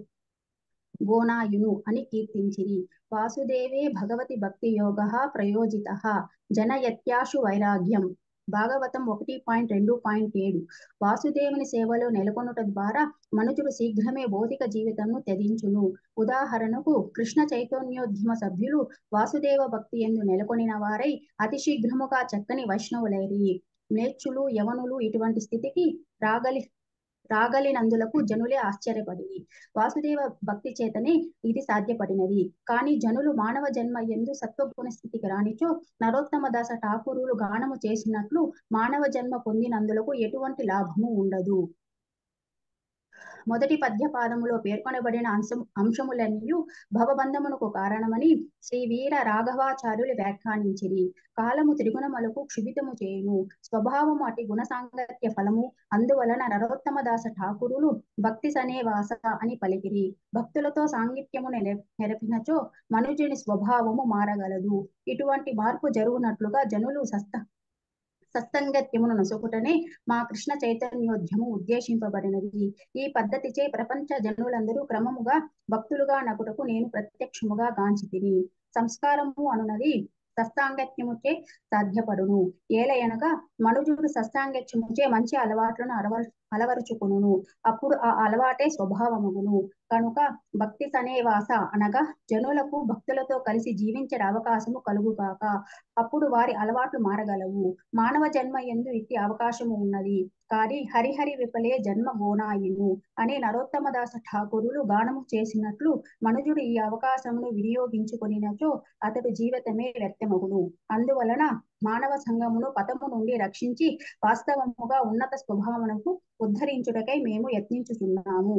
గోనాయును అని కీర్తించిరి వాసుదేవే భగవతి భక్తి యోగ ప్రయోజిత జనయత్యాశు వైరాగ్యం భాగవతం ఒకటి పాయింట్ రెండు పాయింట్ ఏడు వాసుదేవుని సేవలో నెలకొనుట ద్వారా మనుషుడు శీఘ్రమే భౌతిక జీవితంను త్యజించును ఉదాహరణకు కృష్ణ చైతన్యోద్యమ సభ్యులు వాసుదేవ భక్తి ఎందు నెలకొనిన వారై అతి శీఘ్రముగా చక్కని వైష్ణవులైరి మ్లేచ్చులు యవనులు ఇటువంటి స్థితికి రాగలి రాగలినందులకు జనులే ఆశ్చర్యపడి వాసుదేవ భక్తి చేతనే ఇది సాధ్యపడినది కానీ జనులు మానవ జన్మ ఎందు సత్వగుణ స్థితికి రానిచో నరోత్తమ దాస ఠాకూరులు గానము చేసినట్లు మానవ జన్మ పొందినందులకు ఎటువంటి లాభము ఉండదు మొదటి పద్యపాదములో పేర్కొనబడిన అంశం అంశములన్నీ భవబంధమునకు కారణమని శ్రీ వీర రాఘవాచార్యులు వ్యాఖ్యానించిరి కాలము త్రిగుణములకు క్షుభితము చేయును స్వభావము అటి గుణ సాంగత్య ఫలము అందువలన నరోత్తమ దాస ఠాకూరులు భక్తి సనేవాస అని పలికిరి భక్తులతో సాంగిత్యము నెరపినచో మనుజుని స్వభావము మారగలదు ఇటువంటి మార్పు జరుగునట్లుగా జనులు సస్త సత్సంగత్యమును నొసగుటనే మా కృష్ణ చైతన్యోద్యము ఉద్దేశింపబడినది ఈ పద్ధతిచే ప్రపంచ జనులందరూ క్రమముగా భక్తులుగా నగుటకు నేను ప్రత్యక్షముగా గాంచితిని సంస్కారము అనునది సత్సాంగత్యముచే సాధ్యపడును ఏలయనగా మనుజుడు సత్సాంగత్యముచే మంచి అలవాట్లను అలవ అలవరుచుకును అప్పుడు ఆ అలవాటే స్వభావముగును కనుక భక్తి సనేవాస అనగా జనులకు భక్తులతో కలిసి జీవించే అవకాశము కలుగుగాక అప్పుడు వారి అలవాట్లు మారగలవు మానవ జన్మ ఎందు ఇట్టి అవకాశము ఉన్నది కానీ హరిహరి విపలే జన్మ గోనాయును అనే నరోత్తమ దాస ఠాకూరులు గానము చేసినట్లు మనుజుడు ఈ అవకాశమును వినియోగించుకొనినచో అతడు జీవితమే వ్యక్తమగును అందువలన మానవ సంఘమును పతము నుండి రక్షించి వాస్తవముగా ఉన్నత స్వభావమునకు ఉద్ధరించుటకై మేము యత్నించుతున్నాము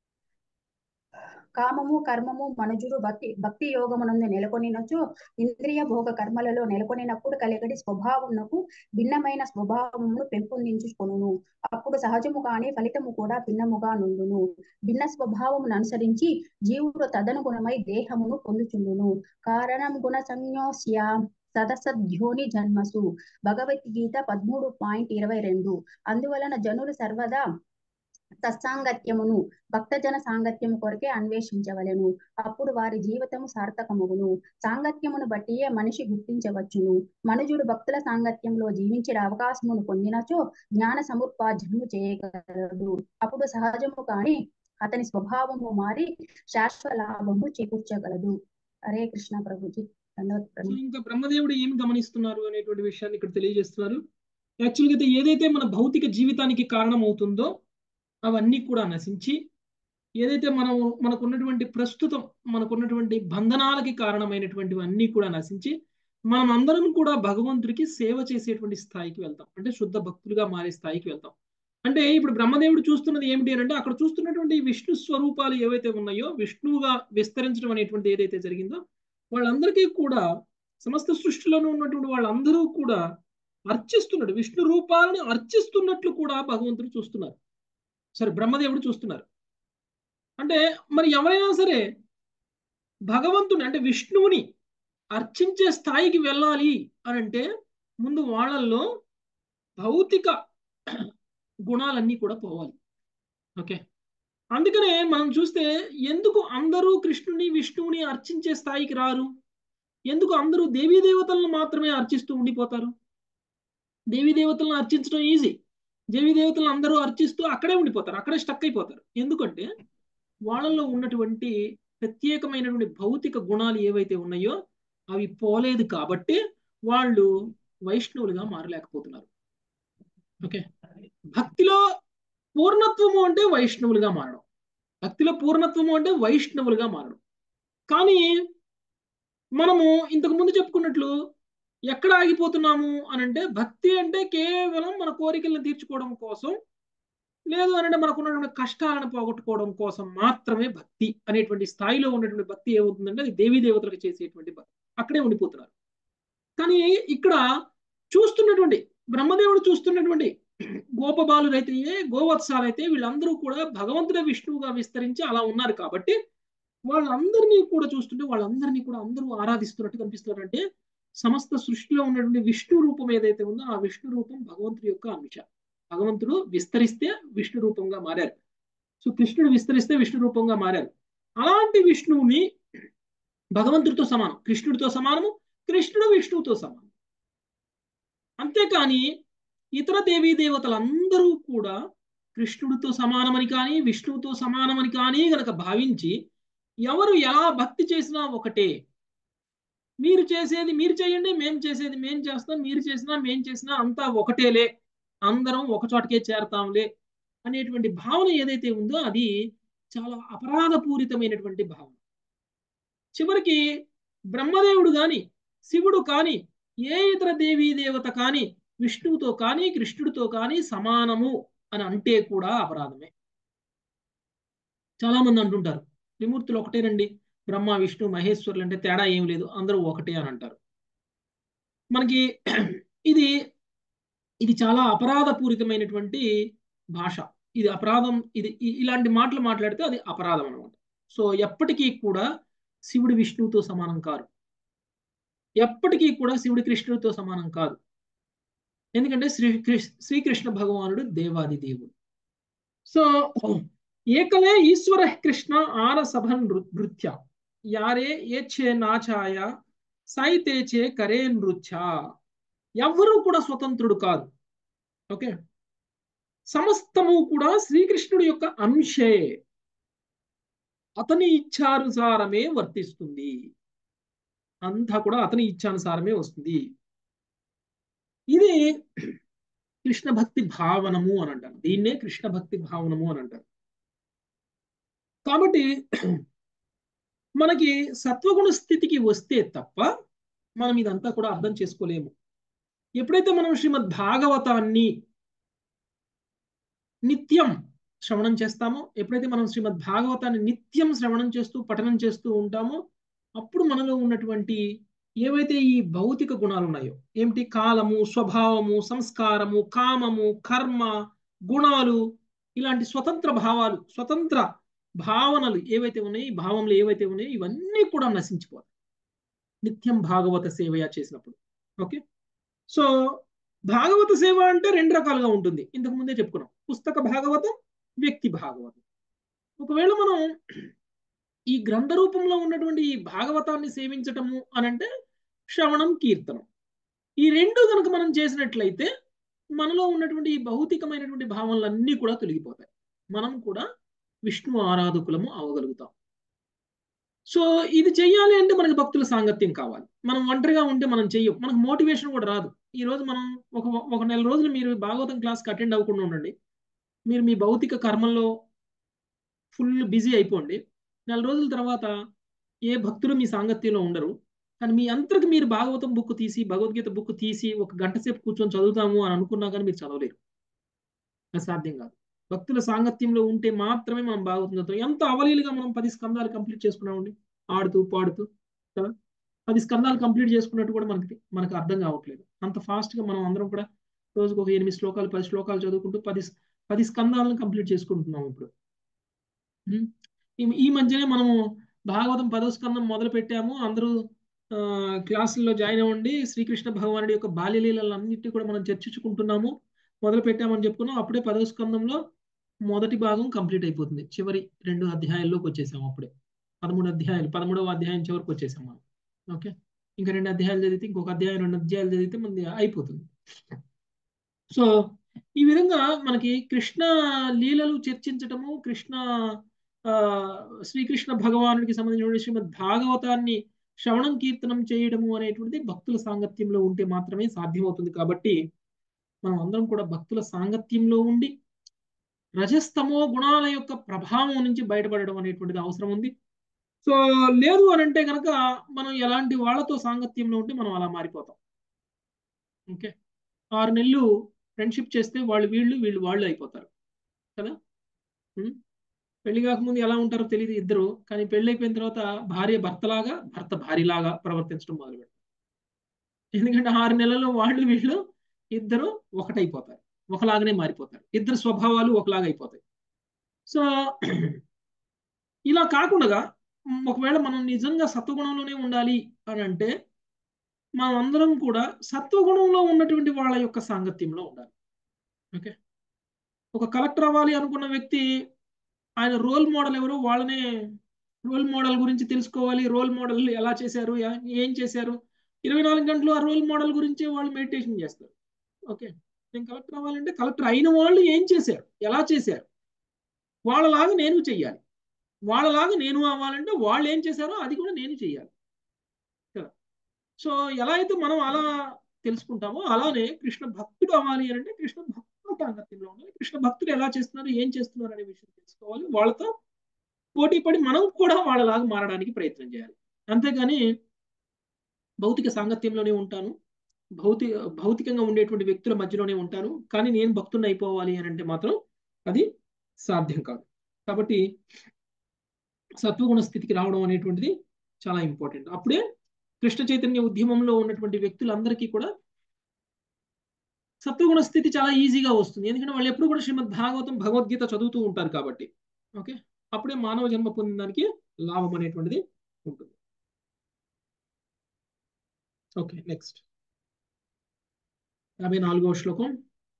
కామము కర్మము మనుజుడు భక్తి భక్తి యోగమునందు నెలకొనినచో ఇంద్రియ భోగ కర్మలలో నెలకొనినప్పుడు కలిగడి స్వభావమునకు భిన్నమైన స్వభావమును పెంపొందించుకొనును అప్పుడు సహజము కాని ఫలితము కూడా భిన్నముగా నుండును భిన్న స్వభావమును అనుసరించి జీవుడు తదనుగుణమై దేహమును పొందుచుండును కారణం గుణ సంయోస్య సదసద్యోని జన్మసు భగవద్గీత పదమూడు పాయింట్ ఇరవై రెండు అందువలన జనులు సర్వదా సత్సాంగత్యమును భక్తజన సాంగత్యము కొరకే అన్వేషించవలెను అప్పుడు వారి జీవితము సార్థకమగును సాంగత్యమును బట్టియే మనిషి గుర్తించవచ్చును మనుజుడు భక్తుల సాంగత్యంలో జీవించే అవకాశమును పొందినచో జ్ఞాన సముపార్జనము చేయగలడు అప్పుడు సహజము కాని అతని స్వభావము మారి శాశ్వత లాభము చేకూర్చగలదు హరే కృష్ణ ప్రభుజీ సో ఇంకా బ్రహ్మదేవుడు ఏమి గమనిస్తున్నారు అనేటువంటి విషయాన్ని ఇక్కడ తెలియజేస్తున్నారు యాక్చువల్గా అయితే ఏదైతే మన భౌతిక జీవితానికి కారణం అవుతుందో అవన్నీ కూడా నశించి ఏదైతే మనం మనకున్నటువంటి ప్రస్తుతం మనకున్నటువంటి బంధనాలకి కారణమైనటువంటివి అన్నీ కూడా నశించి మనం అందరం కూడా భగవంతుడికి సేవ చేసేటువంటి స్థాయికి వెళ్తాం అంటే శుద్ధ భక్తులుగా మారే స్థాయికి వెళ్తాం అంటే ఇప్పుడు బ్రహ్మదేవుడు చూస్తున్నది ఏమిటి అని అంటే అక్కడ చూస్తున్నటువంటి విష్ణు స్వరూపాలు ఏవైతే ఉన్నాయో విష్ణువుగా విస్తరించడం అనేటువంటి ఏదైతే జరిగిందో వాళ్ళందరికీ కూడా సమస్త సృష్టిలోనూ ఉన్నటువంటి వాళ్ళందరూ కూడా అర్చిస్తున్నాడు విష్ణు రూపాలను అర్చిస్తున్నట్లు కూడా భగవంతుడు చూస్తున్నారు సరే బ్రహ్మదేవుడు చూస్తున్నారు అంటే మరి ఎవరైనా సరే భగవంతుని అంటే విష్ణువుని అర్చించే స్థాయికి వెళ్ళాలి అని అంటే ముందు వాళ్ళల్లో భౌతిక గుణాలన్నీ కూడా పోవాలి ఓకే అందుకనే మనం చూస్తే ఎందుకు అందరూ కృష్ణుని విష్ణువుని అర్చించే స్థాయికి రారు ఎందుకు అందరూ దేవీ దేవతలను మాత్రమే అర్చిస్తూ ఉండిపోతారు దేవీ దేవతలను అర్చించడం ఈజీ దేవీ దేవతలను అందరూ అర్చిస్తూ అక్కడే ఉండిపోతారు అక్కడే స్టక్ అయిపోతారు ఎందుకంటే వాళ్ళలో ఉన్నటువంటి ప్రత్యేకమైనటువంటి భౌతిక గుణాలు ఏవైతే ఉన్నాయో అవి పోలేదు కాబట్టి వాళ్ళు వైష్ణవులుగా మారలేకపోతున్నారు ఓకే భక్తిలో పూర్ణత్వము అంటే వైష్ణవులుగా మారడం భక్తిలో పూర్ణత్వము అంటే వైష్ణవులుగా మారడం కానీ మనము ఇంతకు ముందు చెప్పుకున్నట్లు ఎక్కడ ఆగిపోతున్నాము అని అంటే భక్తి అంటే కేవలం మన కోరికలను తీర్చుకోవడం కోసం లేదు అని మనకున్నటువంటి కష్టాలను పోగొట్టుకోవడం కోసం మాత్రమే భక్తి అనేటువంటి స్థాయిలో ఉన్నటువంటి భక్తి ఏమవుతుందంటే అది దేవీ దేవతలకు చేసేటువంటి భక్తి అక్కడే ఉండిపోతున్నారు కానీ ఇక్కడ చూస్తున్నటువంటి బ్రహ్మదేవుడు చూస్తున్నటువంటి గోపబాలురైతే గోవత్సాలైతే వీళ్ళందరూ కూడా భగవంతుడ విష్ణువుగా విస్తరించి అలా ఉన్నారు కాబట్టి వాళ్ళందరినీ కూడా చూస్తుంటే వాళ్ళందరినీ కూడా అందరూ ఆరాధిస్తున్నట్టు కనిపిస్తున్నారు అంటే సమస్త సృష్టిలో ఉన్నటువంటి విష్ణు రూపం ఏదైతే ఉందో ఆ విష్ణు రూపం భగవంతుడి యొక్క అంశ భగవంతుడు విస్తరిస్తే విష్ణు రూపంగా మారారు సో కృష్ణుడు విస్తరిస్తే విష్ణు రూపంగా మారారు అలాంటి విష్ణువుని భగవంతుడితో సమానం కృష్ణుడితో సమానము కృష్ణుడు విష్ణువుతో సమానం అంతేకాని ఇతర దేవీ దేవతలందరూ కూడా కృష్ణుడితో సమానమని కానీ విష్ణువుతో సమానమని కానీ గనక భావించి ఎవరు ఎలా భక్తి చేసినా ఒకటే మీరు చేసేది మీరు చేయండి మేం చేసేది మేం చేస్తాం మీరు చేసినా మేం చేసినా అంతా ఒకటేలే అందరం ఒక చోటకే చేరతాంలే అనేటువంటి భావన ఏదైతే ఉందో అది చాలా అపరాధపూరితమైనటువంటి భావన చివరికి బ్రహ్మదేవుడు కానీ శివుడు కానీ ఏ ఇతర దేవీ దేవత కానీ విష్ణువుతో కానీ కృష్ణుడితో కానీ సమానము అని అంటే కూడా అపరాధమే చాలా మంది అంటుంటారు త్రిమూర్తులు ఒకటేనండి బ్రహ్మ విష్ణు మహేశ్వరులు అంటే తేడా ఏం లేదు అందరూ ఒకటే అని అంటారు మనకి ఇది ఇది చాలా అపరాధపూరితమైనటువంటి భాష ఇది అపరాధం ఇది ఇలాంటి మాటలు మాట్లాడితే అది అపరాధం అనమాట సో ఎప్పటికీ కూడా శివుడు విష్ణువుతో సమానం కాదు ఎప్పటికీ కూడా శివుడి కృష్ణుడితో సమానం కాదు ఎందుకంటే శ్రీ శ్రీకృష్ణ భగవానుడు దేవాది దేవుడు సో ఏకలే ఈశ్వర కృష్ణ ఆర సభన్ నృత్య యారే ఏచే నాచాయ సైతేచే కరే నృత్య ఎవ్వరూ కూడా స్వతంత్రుడు కాదు ఓకే సమస్తము కూడా శ్రీకృష్ణుడి యొక్క అంశే అతని ఇచ్ఛానుసారమే వర్తిస్తుంది అంతా కూడా అతని ఇచ్ఛానుసారమే వస్తుంది ఇది కృష్ణ భక్తి భావనము అని అంటారు దీన్నే కృష్ణ భక్తి భావనము అని అంటారు కాబట్టి మనకి సత్వగుణ స్థితికి వస్తే తప్ప మనం ఇదంతా కూడా అర్థం చేసుకోలేము ఎప్పుడైతే మనం శ్రీమద్ భాగవతాన్ని నిత్యం శ్రవణం చేస్తామో ఎప్పుడైతే మనం శ్రీమద్ భాగవతాన్ని నిత్యం శ్రవణం చేస్తూ పఠనం చేస్తూ ఉంటామో అప్పుడు మనలో ఉన్నటువంటి ఏవైతే ఈ భౌతిక గుణాలు ఉన్నాయో ఏమిటి కాలము స్వభావము సంస్కారము కామము కర్మ గుణాలు ఇలాంటి స్వతంత్ర భావాలు స్వతంత్ర భావనలు ఏవైతే ఉన్నాయో ఈ భావనలు ఏవైతే ఉన్నాయో ఇవన్నీ కూడా నశించిపోతాయి నిత్యం భాగవత సేవయ చేసినప్పుడు ఓకే సో భాగవత సేవ అంటే రెండు రకాలుగా ఉంటుంది ఇంతకు ముందే చెప్పుకున్నాం పుస్తక భాగవతం వ్యక్తి భాగవతం ఒకవేళ మనం ఈ గ్రంథ రూపంలో ఉన్నటువంటి ఈ భాగవతాన్ని సేవించటము అని అంటే శ్రవణం కీర్తనం ఈ రెండు కనుక మనం చేసినట్లయితే మనలో ఉన్నటువంటి ఈ భౌతికమైనటువంటి భావనలన్నీ కూడా తొలగిపోతాయి మనం కూడా విష్ణు ఆరాధకులము అవగలుగుతాం సో ఇది చెయ్యాలి అంటే మనకి భక్తుల సాంగత్యం కావాలి మనం ఒంటరిగా ఉంటే మనం చెయ్యం మనకు మోటివేషన్ కూడా రాదు ఈ రోజు మనం ఒక ఒక నెల రోజులు మీరు భాగవతం క్లాస్కి అటెండ్ అవ్వకుండా ఉండండి మీరు మీ భౌతిక కర్మల్లో ఫుల్ బిజీ అయిపోండి నెల రోజుల తర్వాత ఏ భక్తులు మీ సాంగత్యంలో ఉండరు కానీ మీ అంతరికి మీరు భాగవతం బుక్ తీసి భగవద్గీత బుక్ తీసి ఒక గంట సేపు కూర్చొని చదువుతాము అని అనుకున్నా కానీ మీరు చదవలేరు అది సాధ్యం కాదు భక్తుల సాంగత్యంలో ఉంటే మాత్రమే మనం భాగవతం చదువుతాం ఎంత అవలీలుగా మనం పది స్కందాలు కంప్లీట్ చేసుకున్నామండి ఆడుతూ పాడుతూ కదా పది స్కందాలు కంప్లీట్ చేసుకున్నట్టు కూడా మనకి మనకు అర్థం కావట్లేదు అంత ఫాస్ట్గా మనం అందరం కూడా రోజుకు ఒక ఎనిమిది శ్లోకాలు పది శ్లోకాలు చదువుకుంటూ పది పది స్కందాలను కంప్లీట్ చేసుకుంటున్నాం ఇప్పుడు ఈ మధ్యనే మనము భాగవతం పదో స్కందం మొదలు పెట్టాము అందరూ క్లాసుల్లో జాయిన్ అవ్వండి శ్రీకృష్ణ భగవానుడి యొక్క బాల్యలీలన్నింటినీ కూడా మనం చర్చించుకుంటున్నాము మొదలు పెట్టామని చెప్పుకున్నాం అప్పుడే పదో స్కందంలో మొదటి భాగం కంప్లీట్ అయిపోతుంది చివరి రెండు అధ్యాయాల్లోకి వచ్చేసాం అప్పుడే పదమూడు అధ్యాయాలు పదమూడవ అధ్యాయం చివరికి వచ్చేసాం మనం ఓకే ఇంకా రెండు అధ్యాయాలు చదివితే ఇంకొక అధ్యాయం రెండు అధ్యాయాలు చదివితే మనది అయిపోతుంది సో ఈ విధంగా మనకి కృష్ణ లీలలు చర్చించటము కృష్ణ శ్రీకృష్ణ భగవానుడికి సంబంధించిన శ్రీమద్ భాగవతాన్ని శ్రవణం కీర్తనం చేయడము అనేటువంటిది భక్తుల సాంగత్యంలో ఉంటే మాత్రమే సాధ్యమవుతుంది కాబట్టి మనం అందరం కూడా భక్తుల సాంగత్యంలో ఉండి రజస్తమో గుణాల యొక్క ప్రభావం నుంచి బయటపడడం అనేటువంటిది అవసరం ఉంది సో లేదు అని అంటే కనుక మనం ఎలాంటి వాళ్ళతో సాంగత్యంలో ఉంటే మనం అలా మారిపోతాం ఓకే ఆరు నెలలు ఫ్రెండ్షిప్ చేస్తే వాళ్ళు వీళ్ళు వీళ్ళు వాళ్ళు అయిపోతారు కదా పెళ్లి కాకముందు ఎలా ఉంటారో తెలియదు ఇద్దరు కానీ పెళ్లి అయిపోయిన తర్వాత భార్య భర్తలాగా భర్త భార్యలాగా ప్రవర్తించడం మొదలు పెడతారు ఎందుకంటే ఆరు నెలల్లో వాళ్ళు వీళ్ళు ఇద్దరు ఒకటైపోతారు ఒకలాగానే మారిపోతారు ఇద్దరు స్వభావాలు ఒకలాగా అయిపోతాయి సో ఇలా కాకుండా ఒకవేళ మనం నిజంగా సత్వగుణంలోనే ఉండాలి అని అంటే మనం అందరం కూడా సత్వగుణంలో ఉన్నటువంటి వాళ్ళ యొక్క సాంగత్యంలో ఉండాలి ఓకే ఒక కలెక్టర్ అవ్వాలి అనుకున్న వ్యక్తి ఆయన రోల్ మోడల్ ఎవరు వాళ్ళనే రోల్ మోడల్ గురించి తెలుసుకోవాలి రోల్ మోడల్ ఎలా చేశారు ఏం చేశారు ఇరవై నాలుగు గంటలు ఆ రోల్ మోడల్ గురించి వాళ్ళు మెడిటేషన్ చేస్తారు ఓకే నేను కలెక్టర్ అవ్వాలంటే కలెక్టర్ అయిన వాళ్ళు ఏం చేశారు ఎలా చేశారు వాళ్ళలాగా నేను చెయ్యాలి వాళ్ళలాగా నేను అవ్వాలంటే వాళ్ళు ఏం చేశారో అది కూడా నేను చెయ్యాలి కదా సో ఎలా అయితే మనం అలా తెలుసుకుంటామో అలానే కృష్ణ భక్తుడు అవ్వాలి అని అంటే కృష్ణ భక్తుడు సాంగత్యంలో ఉండాలి కృష్ణ భక్తులు ఎలా చేస్తున్నారు ఏం చేస్తున్నారు అనే విషయం తెలుసుకోవాలి వాళ్ళతో పోటీ పడి మనం కూడా వాళ్ళలాగా మారడానికి ప్రయత్నం చేయాలి అంతేగాని భౌతిక సాంగత్యంలోనే ఉంటాను భౌతిక భౌతికంగా ఉండేటువంటి వ్యక్తుల మధ్యలోనే ఉంటాను కానీ నేను భక్తుని అయిపోవాలి అని అంటే మాత్రం అది సాధ్యం కాదు కాబట్టి సత్వగుణ స్థితికి రావడం అనేటువంటిది చాలా ఇంపార్టెంట్ అప్పుడే కృష్ణ చైతన్య ఉద్యమంలో ఉన్నటువంటి వ్యక్తులందరికీ కూడా సత్వగుణ స్థితి చాలా ఈజీగా వస్తుంది ఎందుకంటే వాళ్ళు ఎప్పుడు కూడా శ్రీమద్ భాగవతం భగవద్గీత చదువుతూ ఉంటారు కాబట్టి ఓకే అప్పుడే మానవ జన్మ పొందిన దానికి లాభం అనేటువంటిది ఉంటుంది ఓకే నెక్స్ట్ యాభై నాలుగవ శ్లోకం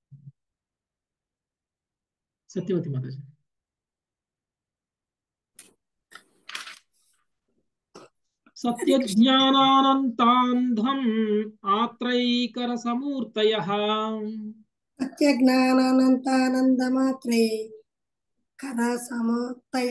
సత్యవతి మాతాజీ సత్యజ్ఞానానంతాంధం ఆత్రైకర సమూర్తయ సత్యజ్ఞానానంతానందమాత్రే కథా సమూర్తయ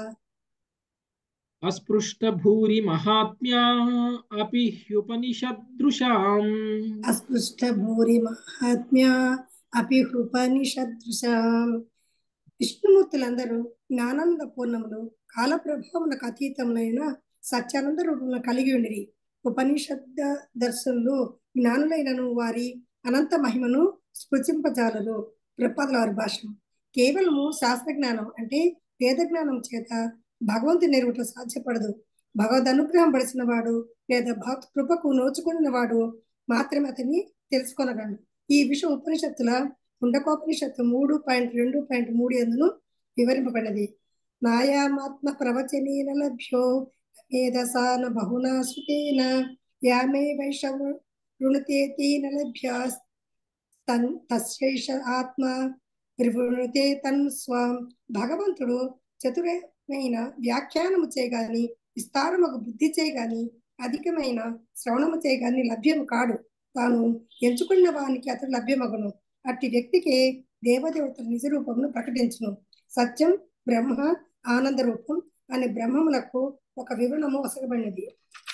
అస్పృష్ట భూరి మహాత్మ్యా అపి హ్యుపనిషదృశాం అస్పృష్ట భూరి మహాత్మ్య అపి హృపనిషదృశాం విష్ణుమూర్తులందరూ జ్ఞానానంద పూర్ణములు కాల ప్రభావములకు అతీతములైన సత్యానంద రూపములను కలిగి ఉండిరి ఉపనిషద్ దర్శనులు జ్ఞానులైనను వారి అనంత మహిమను స్పృశింపజాలరు ప్రపదల వారి భాషం కేవలము శాస్త్ర జ్ఞానం అంటే వేద జ్ఞానం చేత భగవంతుని నెరుగుట సాధ్యపడదు భగవద్ అనుగ్రహం పడిచిన వాడు లేదా భక్తు కృపకు నోచుకున్న వాడు మాత్రమే అతన్ని తెలుసుకొనగలడు ఈ విషయం ఉపనిషత్తుల ఉండకోపనిషత్తు మూడు పాయింట్ రెండు పాయింట్ మూడు ఎందును వివరింపబడినది నాయామాత్మ ప్రవచనేన లభ్యో మేధసాన బహునా సుతేన యామే వైషవ రుణుతేతేన లభ్యా తన్ తస్యైష ఆత్మ వివృణుతే తన్ స్వం భగవంతుడు చతురమైన వ్యాఖ్యానము చేయగాని విస్తారముకు బుద్ధి చేయగాని అధికమైన శ్రవణము చేయగాని లభ్యము కాడు తాను ఎంచుకున్న వానికి అతడు లభ్యమగును అట్టి వ్యక్తికి దేవదేవతల నిజ రూపమును ప్రకటించును సత్యం బ్రహ్మ ఆనంద రూపం అనే బ్రహ్మములకు ఒక వివరణము వసగబడినది